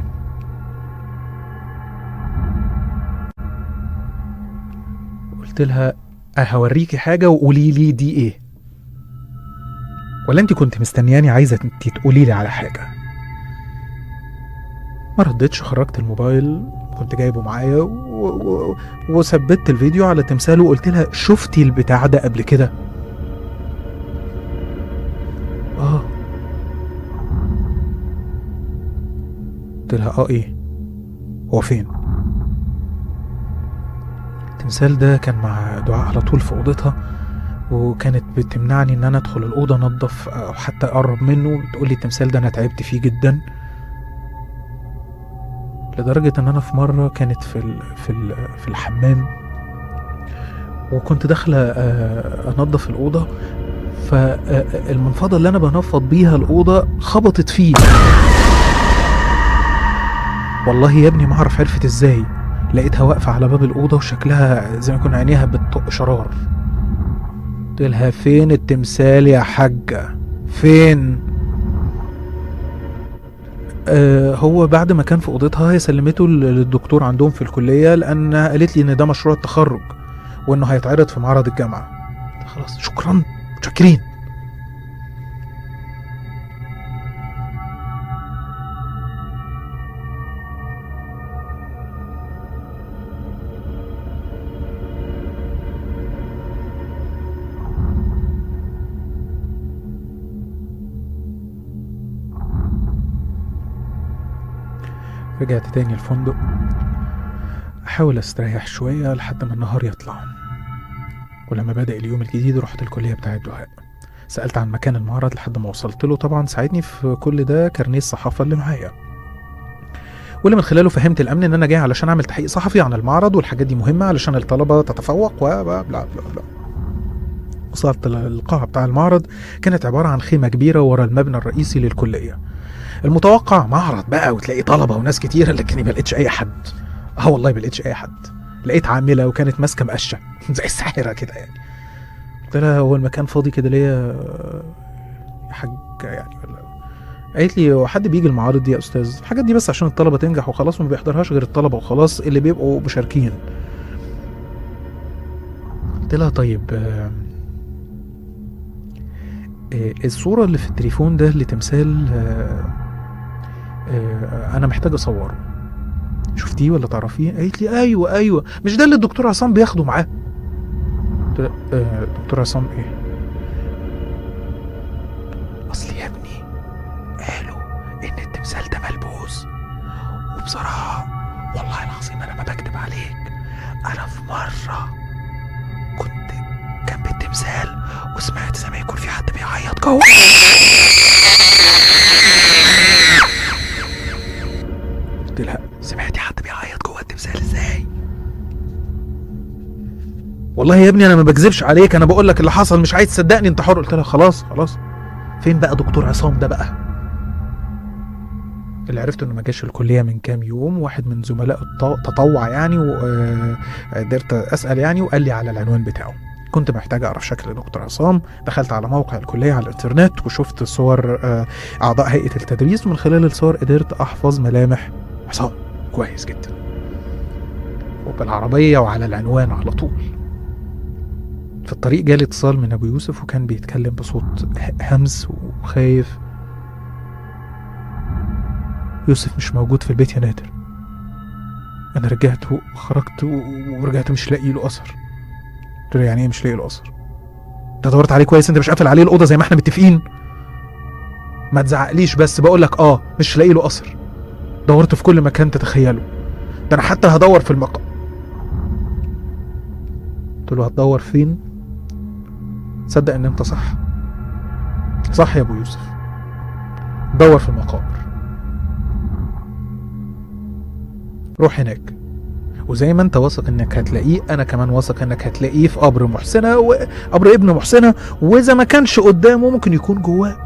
قلت لها هوريكي حاجه وقولي لي دي ايه ولا انت كنت مستنياني عايزه انت تقولي لي على حاجه ما ردتش خرجت الموبايل كنت جايبه معايا و... و... وثبت الفيديو على تمثاله وقلت لها شفتي البتاع ده قبل كده اه قلت لها اه ايه هو فين التمثال ده كان مع دعاء على طول في اوضتها وكانت بتمنعني ان انا ادخل الاوضه انضف او حتى اقرب منه بتقول لي التمثال ده انا تعبت فيه جدا لدرجه ان انا في مره كانت في ال في ال في الحمام وكنت داخله آه، انضف الاوضه فالمنفضه اللي انا بنفض بيها الاوضه خبطت فيه والله يا ابني ما اعرف عرفت ازاي لقيتها واقفه على باب الاوضه وشكلها زي ما يكون عينيها بتطق شرار قلت لها فين التمثال يا حاجه فين آه هو بعد ما كان في اوضتها هي سلمته للدكتور عندهم في الكليه لان قالت لي ان ده مشروع التخرج وانه هيتعرض في معرض الجامعه قلت خلاص شكرا متشكرين رجعت تاني الفندق أحاول أستريح شوية لحد ما النهار يطلع ولما بدأ اليوم الجديد رحت الكلية بتاعت دهاء سألت عن مكان المعرض لحد ما وصلت له طبعا ساعدني في كل ده كارنيه الصحافة اللي معايا واللي من خلاله فهمت الأمن إن أنا جاي علشان أعمل تحقيق صحفي عن المعرض والحاجات دي مهمة علشان الطلبة تتفوق و بلا بلا بلا وصلت القاعة بتاع المعرض كانت عبارة عن خيمة كبيرة ورا المبنى الرئيسي للكلية المتوقع معرض بقى وتلاقي طلبة وناس كتير لكني ما لقيتش أي حد اه والله ما لقيتش أي حد لقيت عاملة وكانت ماسكة مقشة زي الساحرة كده يعني قلت لها هو المكان فاضي كده ليه يا حاج يعني ولا قالت لي هو حد بيجي المعارض دي يا استاذ الحاجات دي بس عشان الطلبه تنجح وخلاص وما بيحضرهاش غير الطلبه وخلاص اللي بيبقوا مشاركين قلت لها طيب آه، آه، الصوره اللي في التليفون ده لتمثال آه، آه، انا محتاج اصوره شفتيه ولا تعرفيه قالت لي ايوه ايوه مش ده اللي الدكتور عصام بياخده معاه قلت لها آه، دكتور عصام ايه اصل يا ابني قالوا ان التمثال ده ملبوس وبصراحه والله العظيم انا ما بكتب عليك انا في مره كنت جنب التمثال وسمعت زي ما يكون في حد بيعيط جوه قلت لها سمعتي حد بيعيط جوه التمثال ازاي والله يا ابني انا ما بكذبش عليك انا بقول لك اللي حصل مش عايز تصدقني انت حر قلت لها خلاص خلاص فين بقى دكتور عصام ده بقى اللي عرفت انه ما جاش الكليه من كام يوم واحد من زملاء الط- تطوع يعني وقدرت اسال يعني وقال لي على العنوان بتاعه كنت محتاج اعرف شكل دكتور عصام دخلت على موقع الكليه على الانترنت وشفت صور آه، اعضاء هيئه التدريس ومن خلال الصور قدرت احفظ ملامح عصام كويس جدا وبالعربيه وعلى العنوان على طول في الطريق جالي اتصال من ابو يوسف وكان بيتكلم بصوت ه- همس وخايف يوسف مش موجود في البيت يا نادر انا رجعت وخرجت و- ورجعت مش لاقي له اثر قلت له يعني ايه مش لاقي له اثر انت دورت عليه كويس انت مش قافل عليه الاوضه زي ما احنا متفقين ما تزعقليش بس بقول لك اه مش لاقي له اثر دورت في كل مكان تتخيله ده انا حتى هدور في المقام قلت له هتدور فين تصدق ان انت صح صح يا ابو يوسف دور في المقابر روح هناك وزي ما انت واثق انك هتلاقيه انا كمان واثق انك هتلاقيه في قبر محسنه وقبر ابن محسنه واذا ما كانش قدامه ممكن يكون جواه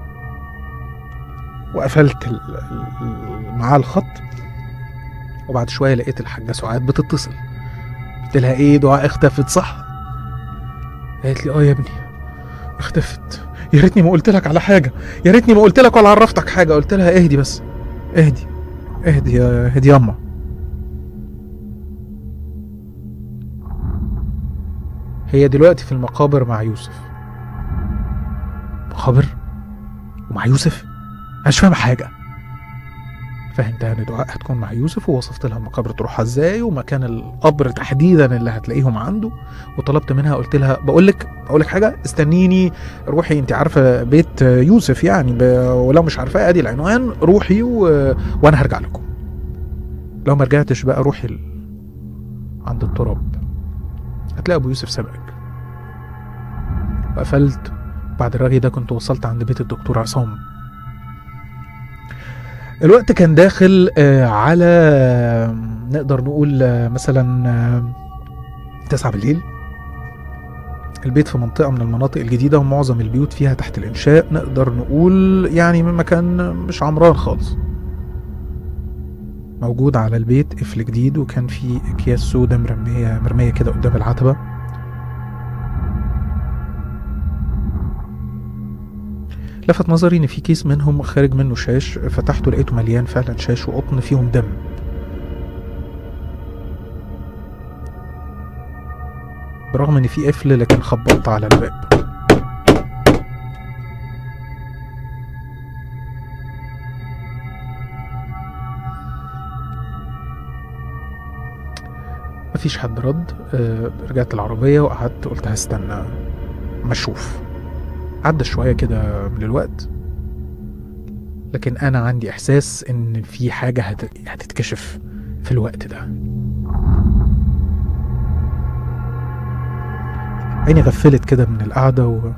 وقفلت ال- ال- معاه الخط وبعد شويه لقيت الحاجه سعاد بتتصل قلت لها ايه دعاء اختفت صح قالت لي اه يا ابني اختفت يا ريتني ما قلت لك على حاجه يا ريتني ما قلت لك ولا عرفتك حاجه قلت لها اهدي بس اهدي اهدي يا اهدي ياما هي دلوقتي في المقابر مع يوسف مقابر ومع يوسف انا مش فاهم حاجه فهمتها ان دعاء هتكون مع يوسف ووصفت لها المقابر تروحها ازاي ومكان القبر تحديدا اللي هتلاقيهم عنده وطلبت منها قلت لها بقول لك بقول لك حاجه استنيني روحي انت عارفه بيت يوسف يعني ب... ولو مش عارفاه ادي العنوان روحي و... وانا هرجع لكم لو ما رجعتش بقى روحي ال... عند التراب هتلاقي ابو يوسف سبقك وقفلت بعد الرغي ده كنت وصلت عند بيت الدكتور عصام الوقت كان داخل آه، على آه، نقدر نقول آه، مثلا آه، تسعة بالليل البيت في منطقة من المناطق الجديدة ومعظم البيوت فيها تحت الإنشاء نقدر نقول يعني من مكان مش عمران خالص موجود على البيت قفل جديد وكان في أكياس سودا مرمية مرمية كده قدام العتبة لفت نظري ان في كيس منهم خارج منه شاش فتحته لقيته مليان فعلا شاش وقطن فيهم دم برغم ان في قفل لكن خبطت على الباب مفيش حد رد آه، رجعت العربية وقعدت قلت هستنى ما اشوف عدى شوية كده من الوقت لكن أنا عندي إحساس إن في حاجة هت- هتتكشف في الوقت ده عيني غفلت كده من القعدة و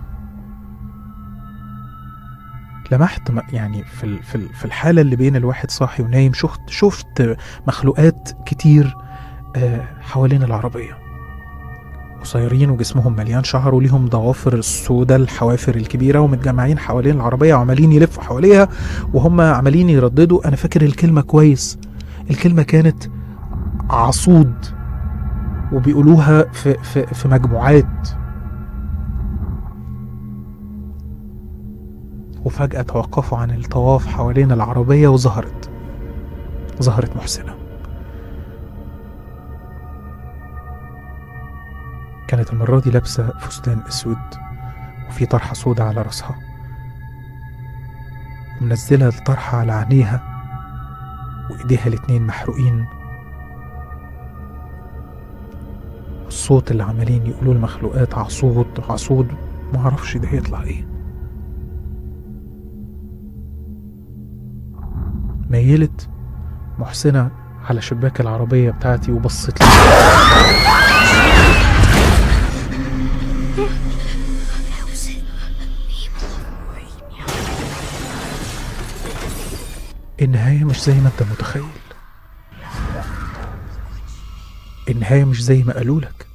لمحت م- يعني في ال- في ال- في الحالة اللي بين الواحد صاحي ونايم شفت شفت مخلوقات كتير آه، حوالين العربية قصيرين وجسمهم مليان شعر وليهم ضوافر السوداء الحوافر الكبيرة ومتجمعين حوالين العربية وعمالين يلفوا حواليها وهم عمالين يرددوا أنا فاكر الكلمة كويس الكلمة كانت عصود وبيقولوها في, في, في مجموعات وفجأة توقفوا عن الطواف حوالين العربية وظهرت ظهرت محسنة كانت المرة دي لابسة فستان أسود وفي طرحة سودة على راسها ومنزلة الطرحة على عينيها وإيديها الاتنين محروقين الصوت اللي عمالين يقولوا المخلوقات عصود عصود معرفش ده هيطلع ايه ميلت محسنة على شباك العربية بتاعتي وبصت لي النهاية مش زي ما انت متخيل النهاية مش زي ما قالوا لك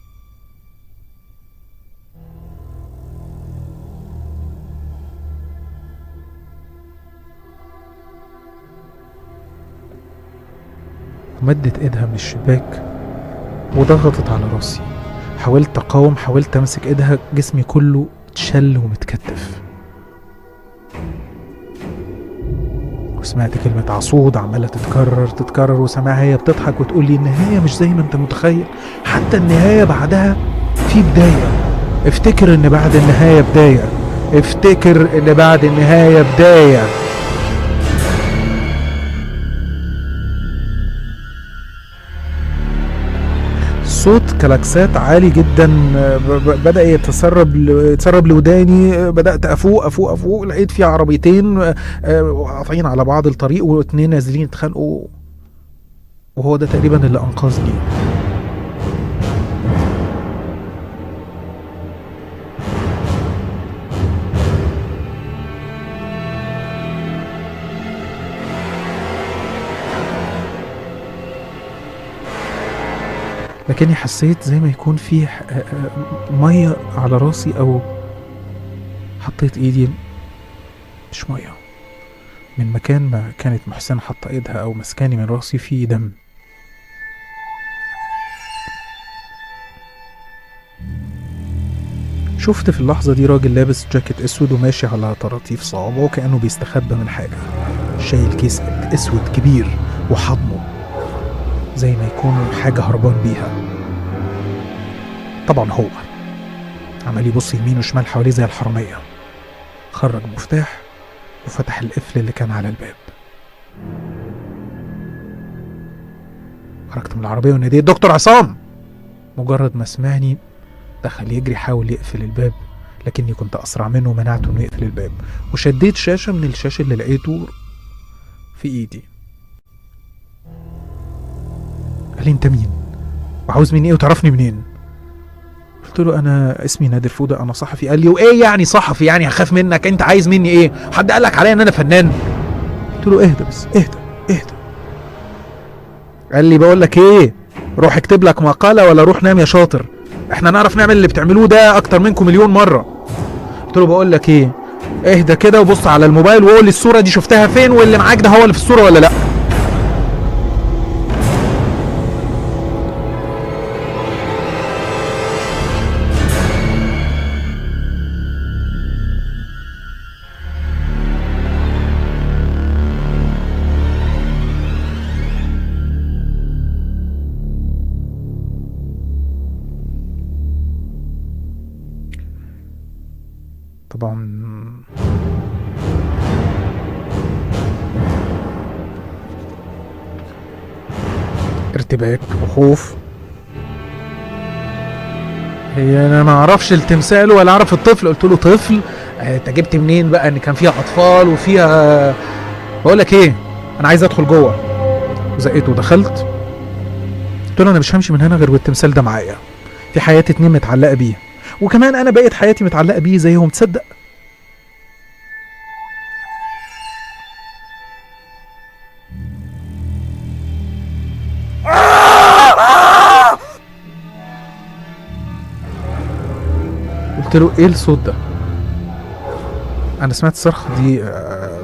ومدت ايدها من الشباك وضغطت على راسي حاولت اقاوم حاولت امسك ايدها جسمي كله اتشل ومتكتف وسمعت كلمة عصود عمالة تتكرر تتكرر وسامعها هي بتضحك وتقول لي النهاية مش زي ما انت متخيل حتى النهاية بعدها في بداية افتكر ان بعد النهاية بداية افتكر ان بعد النهاية بداية صوت كلاكسات عالي جدا ب- ب- بدا يتسرب ل- يتسرب لوداني بدات افوق افوق افوق لقيت في عربيتين آه، قاطعين على بعض الطريق واتنين نازلين يتخانقوا وهو ده تقريبا اللي انقذني لكني حسيت زي ما يكون في ح- آه، آه، ميه على راسي او حطيت ايدي مش ميه من مكان ما كانت محسن حاطه ايدها او مسكاني من راسي في دم شفت في اللحظة دي راجل لابس جاكيت اسود وماشي على طراطيف صوابعه كأنه بيستخبى من حاجة شايل كيس اسود كبير وحضنه زي ما يكون حاجة هربان بيها طبعا هو عمال يبص يمين وشمال حواليه زي الحرامية خرج مفتاح وفتح القفل اللي كان على الباب خرجت من العربية وناديت دكتور عصام مجرد ما سمعني دخل يجري حاول يقفل الباب لكني كنت أسرع منه ومنعته إنه يقفل الباب وشديت شاشة من الشاشة اللي لقيته في إيدي قال لي أنت مين؟ وعاوز مني إيه وتعرفني منين؟ قلت قلت له انا اسمي نادر فوده انا صحفي قال لي وايه يعني صحفي يعني هخاف منك انت عايز مني ايه حد قال لك عليا ان انا فنان قلت له اهدى بس اهدى اهدى قال لي بقول لك ايه روح اكتب لك مقاله ولا روح نام يا شاطر احنا نعرف نعمل اللي بتعملوه ده اكتر منكم مليون مره قلت له بقول لك ايه اهدى كده وبص على الموبايل وقول لي الصوره دي شفتها فين واللي معاك ده هو اللي في الصوره ولا لا طبعا ارتباك وخوف هي انا ما اعرفش التمثال ولا اعرف الطفل قلت له طفل آه، انت جبت منين بقى ان كان فيها اطفال وفيها بقول لك ايه انا عايز ادخل جوه زقيته ودخلت قلت له انا مش همشي من هنا غير والتمثال ده معايا في حياتي اتنين متعلقه بيه وكمان انا بقيت حياتي متعلقه بيه زيهم تصدق قلت له ايه الصوت ده انا سمعت الصرخه دي آه،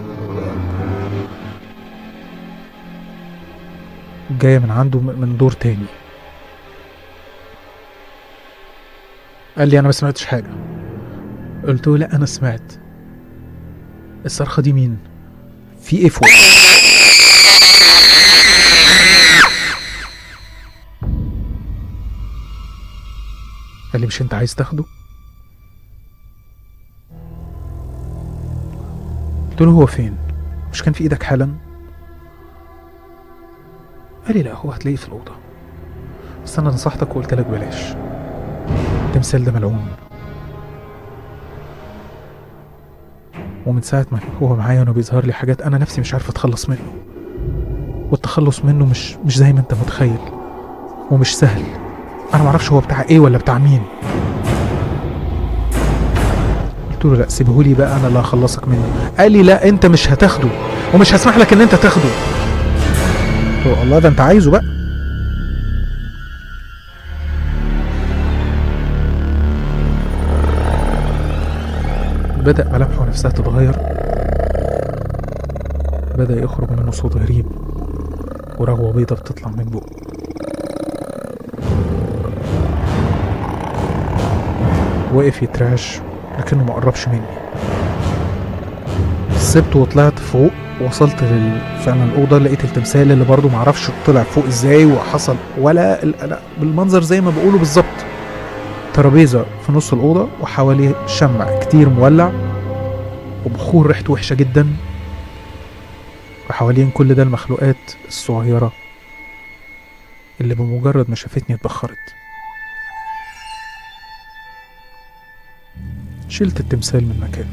جايه من عنده م- من دور تاني قال لي انا ما سمعتش حاجه قلت له لا انا سمعت الصرخه دي مين في ايه فوق قال لي مش انت عايز تاخده قلت له هو فين مش كان في ايدك حالا قال لي لا هو هتلاقيه في الاوضه بس انا نصحتك وقلت لك بلاش التمثال ده ملعون ومن ساعة ما هو معايا وانا بيظهر لي حاجات انا نفسي مش عارف اتخلص منه والتخلص منه مش مش زي ما انت متخيل ومش سهل انا معرفش هو بتاع ايه ولا بتاع مين قلت له لا سيبهولي بقى انا اللي هخلصك منه قال لي لا انت مش هتاخده ومش هسمح لك ان انت تاخده قلت له الله ده انت عايزه بقى بدأ ملامحه نفسها تتغير بدأ يخرج منه صوت غريب ورغوة بيضة بتطلع من بقه وقف يترعش لكنه ما قربش مني سبته وطلعت فوق وصلت لل... فعلا الأوضة لقيت التمثال اللي برضه معرفش طلع فوق ازاي وحصل ولا ال- لا بالمنظر زي ما بقوله بالظبط ترابيزة في نص الأوضة وحواليه شمع كتير مولع وبخور ريحته وحشة جدا وحوالين كل ده المخلوقات الصغيرة اللي بمجرد ما شافتني اتبخرت شلت التمثال من مكانه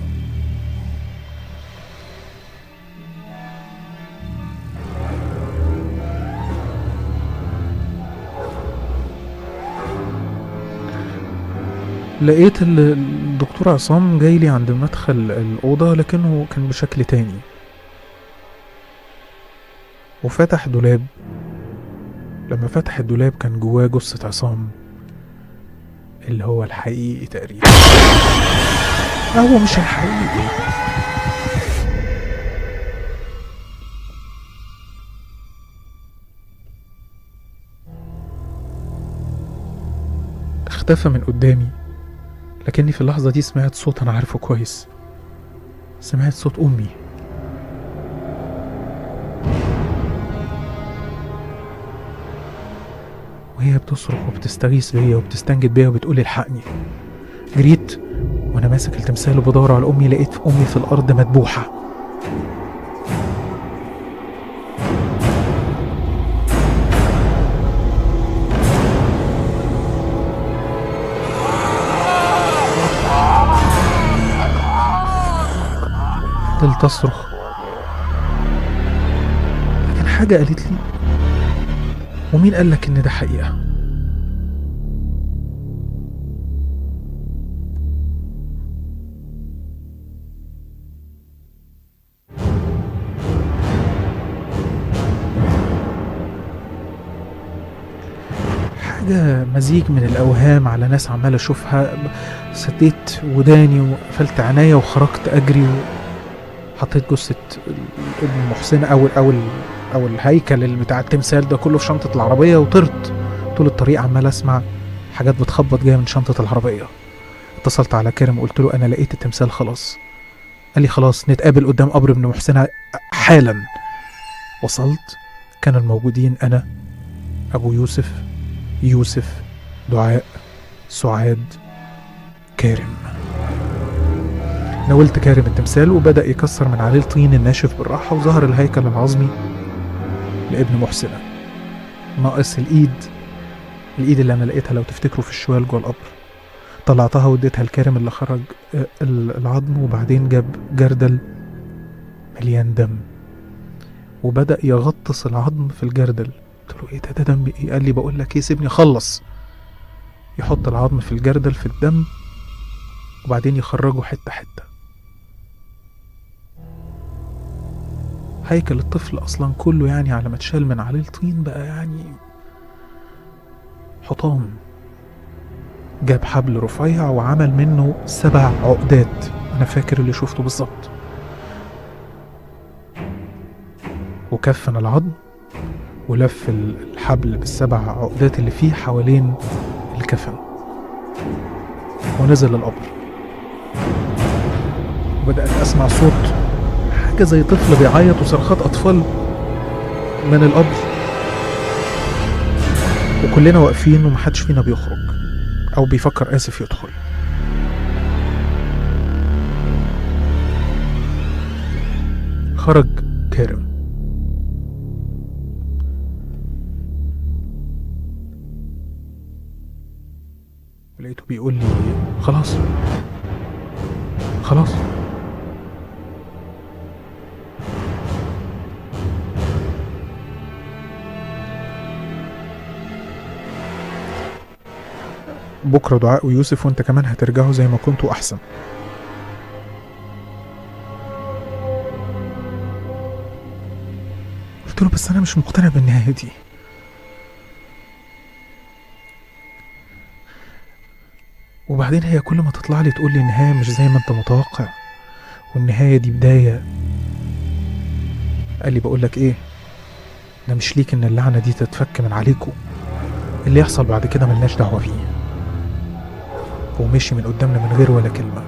لقيت ال- الدكتور عصام جاي لي عند مدخل الأوضة لكنه كان بشكل تاني وفتح دولاب لما فتح الدولاب كان جواه جثة عصام اللي هو الحقيقي تقريبا هو مش الحقيقي اختفى من قدامي لكني في اللحظة دي سمعت صوت أنا عارفه كويس سمعت صوت أمي وهي بتصرخ وبتستغيث بيا وبتستنجد بيا وبتقول الحقني جريت وانا ماسك التمثال وبدور على امي لقيت امي في الارض مدبوحه فضلت اصرخ لكن حاجه قالت لي ومين قال لك ان ده حقيقه حاجة مزيج من الأوهام على ناس عمال أشوفها سديت وداني وقفلت عينيا وخرجت أجري وحطيت جثة ابن محسن أو أو ال- أو الهيكل اللي بتاع التمثال ده كله في شنطة العربية وطرت طول الطريق عمال أسمع حاجات بتخبط جاية من شنطة العربية اتصلت على كريم وقلت له أنا لقيت التمثال خلاص قال لي خلاص نتقابل قدام قبر ابن محسن حالا وصلت كان الموجودين أنا أبو يوسف يوسف دعاء سعاد كارم ناولت كارم التمثال وبدأ يكسر من عليه الطين الناشف بالراحة وظهر الهيكل العظمي لابن محسنة ناقص الإيد الإيد اللي أنا لقيتها لو تفتكروا في الشوال جوه القبر طلعتها واديتها لكارم اللي خرج آه، ال- العظم وبعدين جاب جردل مليان دم وبدأ يغطس العظم في الجردل قلت له ايه ده ده دم ايه قال لي بقول لك ايه سيبني اخلص يحط العظم في الجردل في الدم وبعدين يخرجه حته حته هيكل الطفل اصلا كله يعني على ما اتشال من عليه الطين بقى يعني حطام جاب حبل رفيع وعمل منه سبع عقدات انا فاكر اللي شفته بالظبط وكفن العظم ولف ال- الحبل بالسبع عقدات اللي فيه حوالين الكفن ونزل القبر وبدأت أسمع صوت حاجة زي طفل بيعيط وصرخات أطفال من القبر وكلنا واقفين ومحدش فينا بيخرج أو بيفكر آسف يدخل خرج كارم لقيته بيقول لي خلاص خلاص بكرة دعاء ويوسف وانت كمان هترجعوا زي ما كنتوا أحسن قلت له بس أنا مش مقتنع بالنهاية دي وبعدين هي كل ما تطلع لي تقول لي النهاية مش زي ما انت متوقع والنهاية دي بداية قال لي بقول لك ايه ده مش ليك ان اللعنة دي تتفك من عليكم اللي يحصل بعد كده ملناش دعوة فيه ومشي من قدامنا من غير ولا كلمة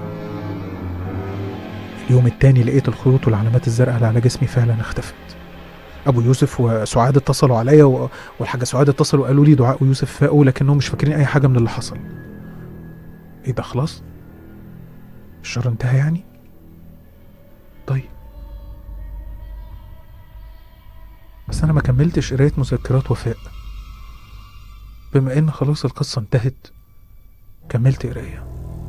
اليوم التاني لقيت الخيوط والعلامات الزرقاء اللي على جسمي فعلا اختفت ابو يوسف وسعاد اتصلوا عليا و- والحاجه سعاد اتصلوا وقالوا لي دعاء ويوسف فاقوا لكنهم مش فاكرين اي حاجه من اللي حصل ايه ده خلاص الشر انتهى يعني طيب بس انا ما كملتش قرايه مذكرات وفاء بما ان خلاص القصه انتهت كملت قرايه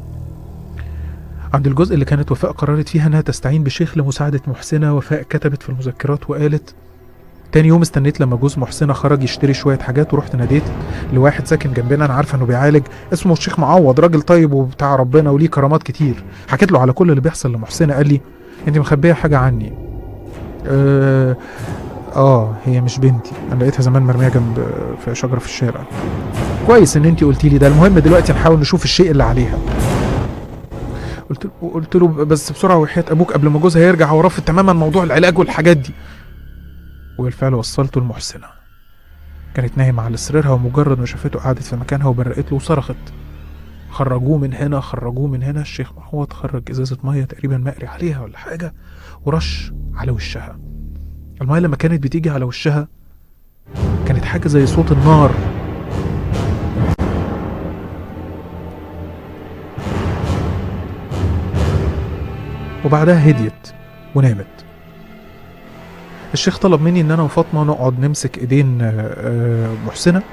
عند الجزء اللي كانت وفاء قررت فيها انها تستعين بشيخ لمساعده محسنه وفاء كتبت في المذكرات وقالت تاني يوم استنيت لما جوز محسنة خرج يشتري شوية حاجات ورحت ناديت لواحد ساكن جنبنا أنا عارفة إنه بيعالج اسمه الشيخ معوض راجل طيب وبتاع ربنا وليه كرامات كتير حكيت له على كل اللي بيحصل لمحسنة قال لي أنت مخبية حاجة عني آه, آه هي مش بنتي أنا لقيتها زمان مرمية جنب في شجرة في الشارع كويس إن أنت قلتي لي ده المهم دلوقتي نحاول نشوف الشيء اللي عليها قلت له قلت له بس بسرعه وحياه ابوك قبل ما جوزها يرجع هو رافض تماما موضوع العلاج والحاجات دي وبالفعل وصلته لمحسنه كانت نايمه على سريرها ومجرد ما شافته قعدت في مكانها وبرقت له وصرخت خرجوه من هنا خرجوه من هنا الشيخ محمود خرج ازازه ميه تقريبا مقري عليها ولا حاجه ورش على وشها الميه لما كانت بتيجي على وشها كانت حاجه زي صوت النار وبعدها هديت ونامت الشيخ طلب مني ان انا وفاطمه نقعد نمسك ايدين آه، آه، محسنه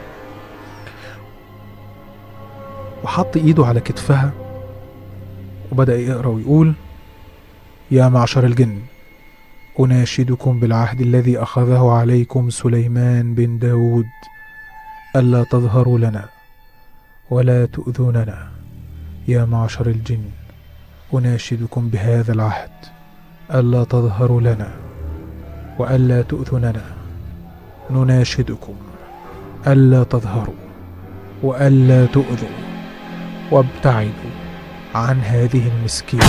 وحط ايده على كتفها وبدا يقرا ويقول يا معشر الجن اناشدكم بالعهد الذي اخذه عليكم سليمان بن داود الا تظهروا لنا ولا تؤذوننا يا معشر الجن أناشدكم بهذا العهد ألا تظهروا لنا وألا تؤذننا نناشدكم ألا تظهروا وألا تؤذوا وابتعدوا عن هذه المسكينة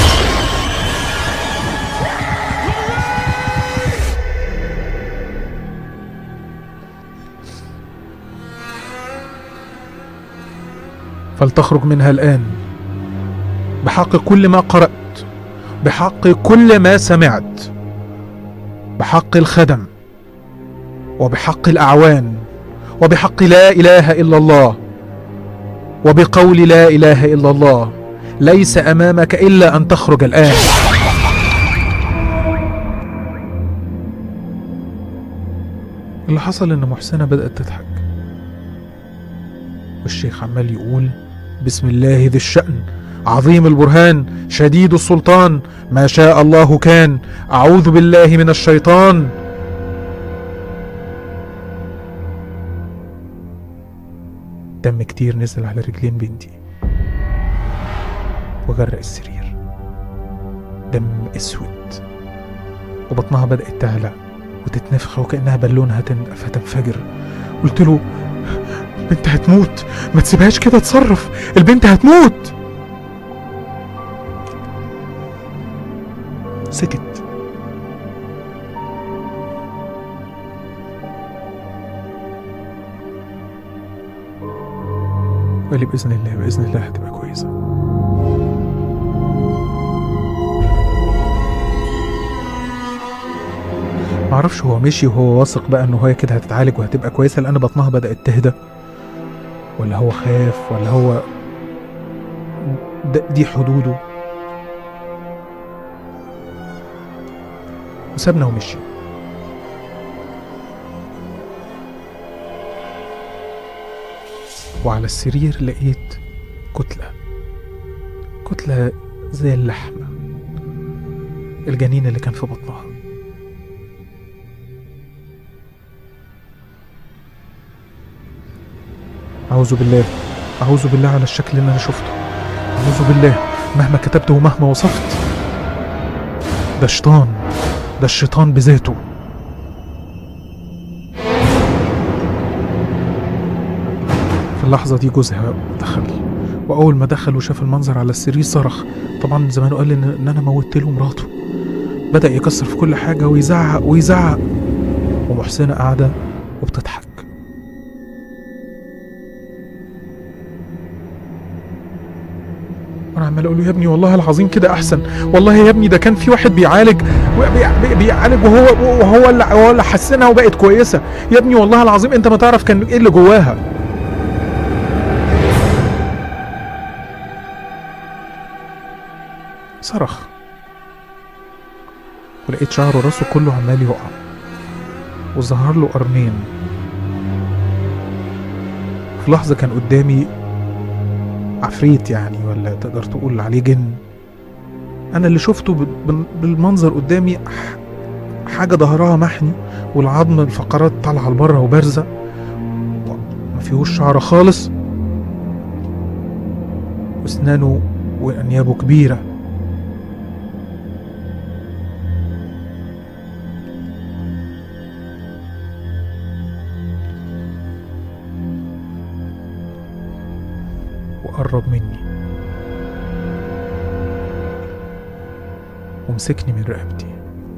فلتخرج منها الآن بحق كل ما قرأت بحق كل ما سمعت بحق الخدم وبحق الأعوان وبحق لا إله إلا الله وبقول لا إله إلا الله ليس أمامك إلا أن تخرج الآن اللي حصل إن محسنة بدأت تضحك والشيخ عمال يقول بسم الله ذي الشأن عظيم البرهان شديد السلطان ما شاء الله كان أعوذ بالله من الشيطان دم كتير نزل على رجلين بنتي وغرق السرير دم اسود وبطنها بدأت تعلى وتتنفخ وكأنها بالون هتن- هتنفجر قلت له البنت هتموت ما تسيبهاش كده تصرف البنت هتموت سكت وقال لي بإذن الله بإذن الله هتبقى كويسة معرفش هو مشي وهو واثق بقى انه هي كده هتتعالج وهتبقى كويسة لأن بطنها بدأت تهدى ولا هو خاف ولا هو د- دي حدوده وسابنا ومشي وعلى السرير لقيت كتلة كتلة زي اللحمة الجنين اللي كان في بطنها أعوذ بالله أعوذ بالله على الشكل اللي أنا شفته أعوذ بالله مهما كتبت ومهما وصفت ده شيطان ده الشيطان بذاته في اللحظة دي جوزها دخل وأول ما دخل وشاف المنظر على السرير صرخ طبعا زمانه قال إن, إن أنا موتت له مراته بدأ يكسر في كل حاجة ويزعق ويزعق ومحسنة قاعدة وبتضحك وانا عمال اقول له يا ابني والله العظيم كده احسن والله يا ابني ده كان في واحد بيعالج بي- بي- بيعالج وهو وهو اللي هو اللي حسنها وبقت كويسه يا ابني والله العظيم انت ما تعرف كان ايه اللي جواها صرخ ولقيت شعره راسه كله عمال يقع وظهر له قرنين في لحظة كان قدامي عفريت يعني ولا تقدر تقول عليه جن انا اللي شفته ب- بال- بالمنظر قدامي ح- حاجه ظهرها محني والعظم الفقرات طالعه لبره وبارزه ما فيهوش شعر خالص واسنانه وانيابه كبيره وقرب مني ومسكني من رقبتي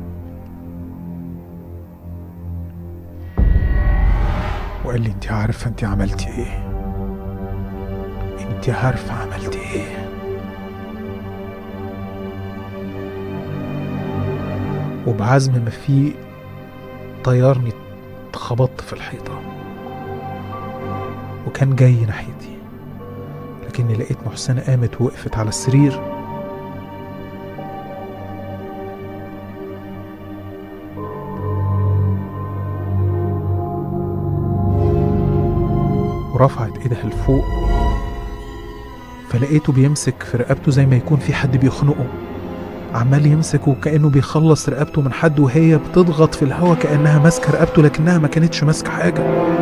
وقال لي انت عارفة انت عملتي ايه انت عارفة عملتي ايه وبعزم ما فيه طيرني اتخبطت في الحيطة وكان جاي ناحيتي لكني لقيت محسنة قامت ووقفت على السرير ورفعت ايدها لفوق فلقيته بيمسك في رقبته زي ما يكون في حد بيخنقه عمال يمسك وكأنه بيخلص رقبته من حد وهي بتضغط في الهوا كأنها ماسكة رقبته لكنها ما كانتش ماسكة حاجة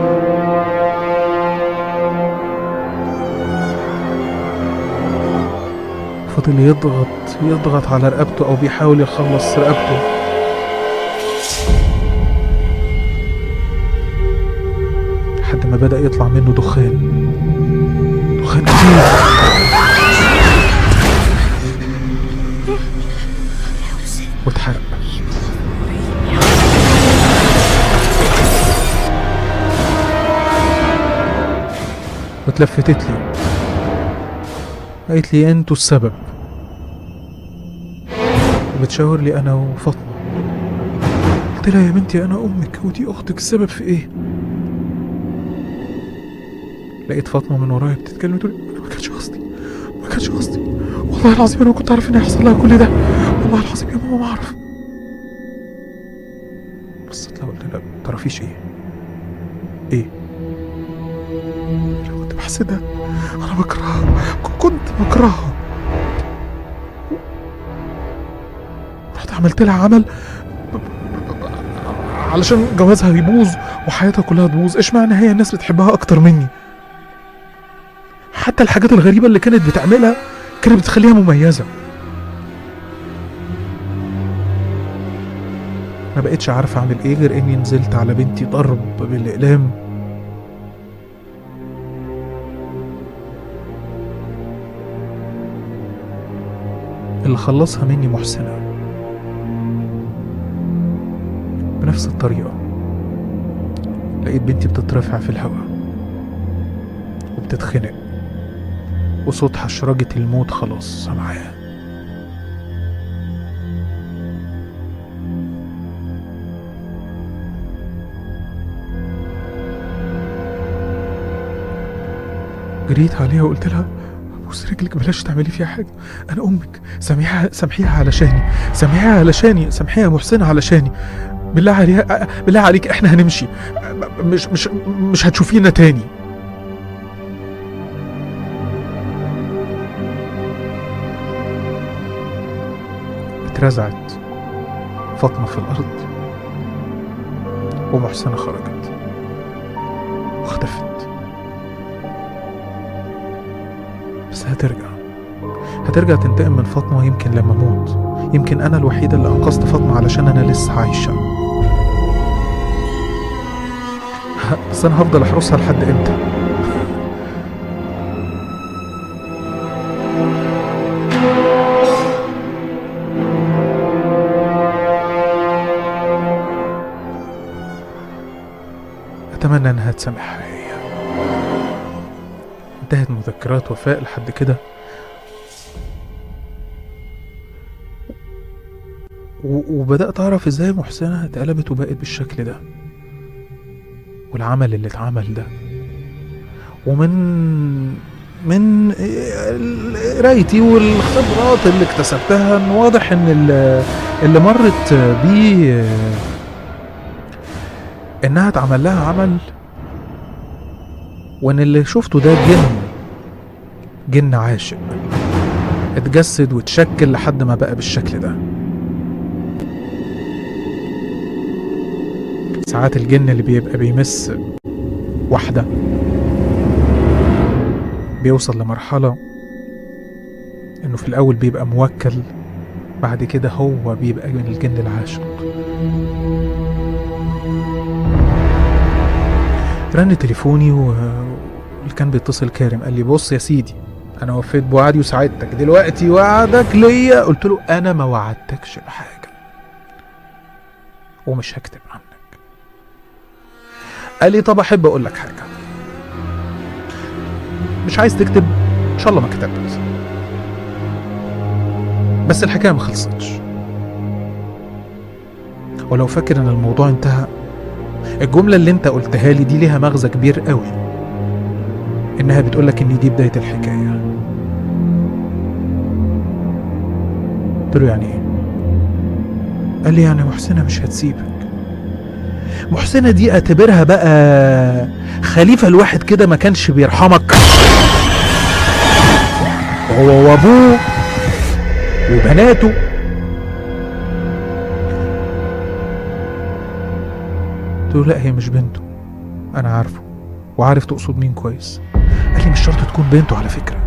فضل يضغط يضغط على رقبته أو بيحاول يخلص رقبته لحد ما بدأ يطلع منه دخان كتير واتحرق واتلفتت لي قالت لي انتوا السبب وبتشاور لي انا وفاطمه قلت لها يا بنتي انا امك ودي اختك السبب في ايه لقيت فاطمه من ورايا بتتكلم تقول لي ما كانش قصدي ما كانش قصدي والله العظيم انا كنت عارف ان هيحصل لها كل ده والله العظيم يا ماما ما اعرف بصيت لها قلت لها ما تعرفيش ايه ايه لو كنت بحسدها انا بكرهها ك- كنت بكرهها رحت عملت لها عمل علشان جوازها يبوظ وحياتها كلها تبوظ اشمعنى هي الناس بتحبها اكتر مني حتى الحاجات الغريبة اللي كانت بتعملها كانت بتخليها مميزة ما بقتش عارف اعمل ايه غير اني نزلت على بنتي ضرب بالاقلام اللي خلصها مني محسنة بنفس الطريقة لقيت بنتي بتترفع في الهواء وبتتخنق وصوت حشرجة الموت خلاص سامعاه جريت عليها وقلت لها بوس رجلك بلاش تعملي فيها حاجة أنا أمك سامحيها سامحيها علشاني سامحيها علشاني سامحيها يا محسنة علشاني بالله عليها بالله عليك احنا هنمشي مش مش مش هتشوفينا تاني اترزعت فاطمة في الأرض ومحسنة خرجت واختفت بس هترجع هترجع تنتقم من فاطمة يمكن لما أموت يمكن أنا الوحيدة اللي أنقذت فاطمة علشان أنا لسه عايشة ه- بس أنا هفضل أحرسها لحد إمتى أتمنى إنها تسامحها هي انتهت مذكرات وفاء لحد كده و- وبدأت أعرف إزاي محسنة اتقلبت وبقت بالشكل ده والعمل اللي اتعمل ده ومن من قرايتي والخبرات اللي اكتسبتها ان واضح ان ال- اللي مرت بيه انها اتعمل لها عمل وان اللي شفته ده جن جن عاشق اتجسد واتشكل لحد ما بقى بالشكل ده ساعات الجن اللي بيبقى بيمس واحدة بيوصل لمرحلة انه في الاول بيبقى موكل بعد كده هو بيبقى من الجن العاشق رن تليفوني و... اللي كان بيتصل كارم قال لي بص يا سيدي انا وفيت بوعدي وساعدتك دلوقتي وعدك ليا قلت له انا ما وعدتكش بحاجه ومش هكتب عنك قال لي طب احب اقول لك حاجه مش عايز تكتب ان شاء الله ما كتبت بس الحكايه ما خلصتش ولو فاكر ان الموضوع انتهى الجملة اللي انت قلتها لي دي ليها مغزى كبير قوي انها بتقولك ان دي بداية الحكاية قلت له يعني ايه قال لي يعني محسنة مش هتسيبك محسنة دي اعتبرها بقى خليفة الواحد كده ما كانش بيرحمك هو وابوه وبناته قلت له لا هي مش بنته انا عارفه وعارف تقصد مين كويس قال لي مش شرط تكون بنته على فكره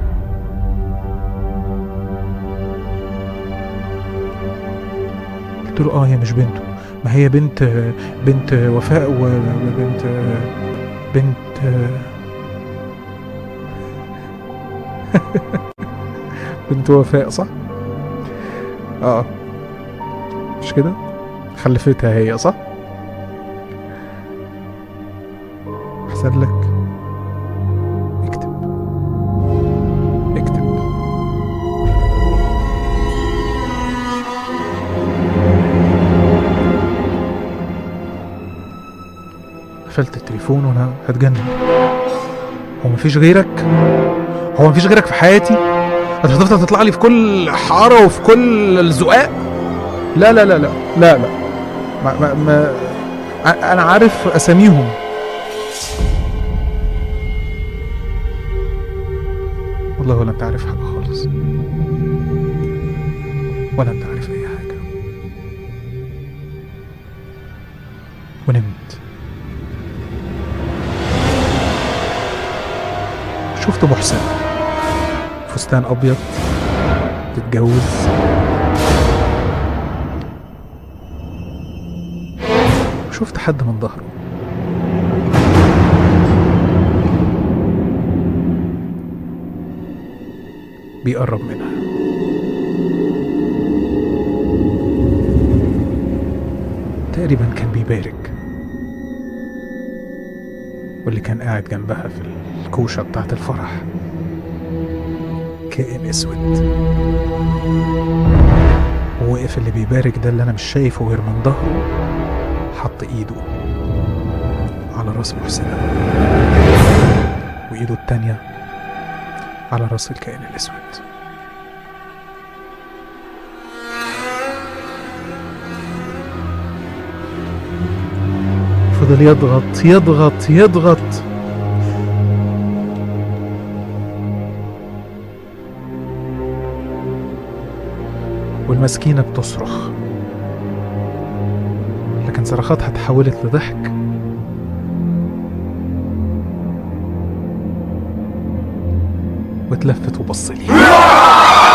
قلت له اه هي مش بنته ما هي بنت بنت وفاء وبنت بنت بنت وفاء صح؟ اه مش كده؟ خلفتها هي صح؟ احسن لك اكتب اكتب قفلت التليفون وانا هتجنن هو مفيش غيرك هو مفيش غيرك في حياتي انت هتفضل تطلع لي في كل حاره وفي كل الزقاق لا لا لا لا لا لا ما ما ما ع- انا عارف اساميهم والله ولا انت عارف حاجه خالص ولا انت عارف اي حاجه ونمت شفت محسن فستان ابيض تتجوز شفت حد من ظهره بيقرب منها تقريبا كان بيبارك واللي كان قاعد جنبها في الكوشة بتاعت الفرح كائن اسود ووقف اللي بيبارك ده اللي انا مش شايفه غير من ظهره حط ايده على راس محسنة وايده التانية على راس الكائن الاسود فضل يضغط يضغط يضغط والمسكينة بتصرخ لكن صرخاتها تحولت لضحك واتلفت وبص لي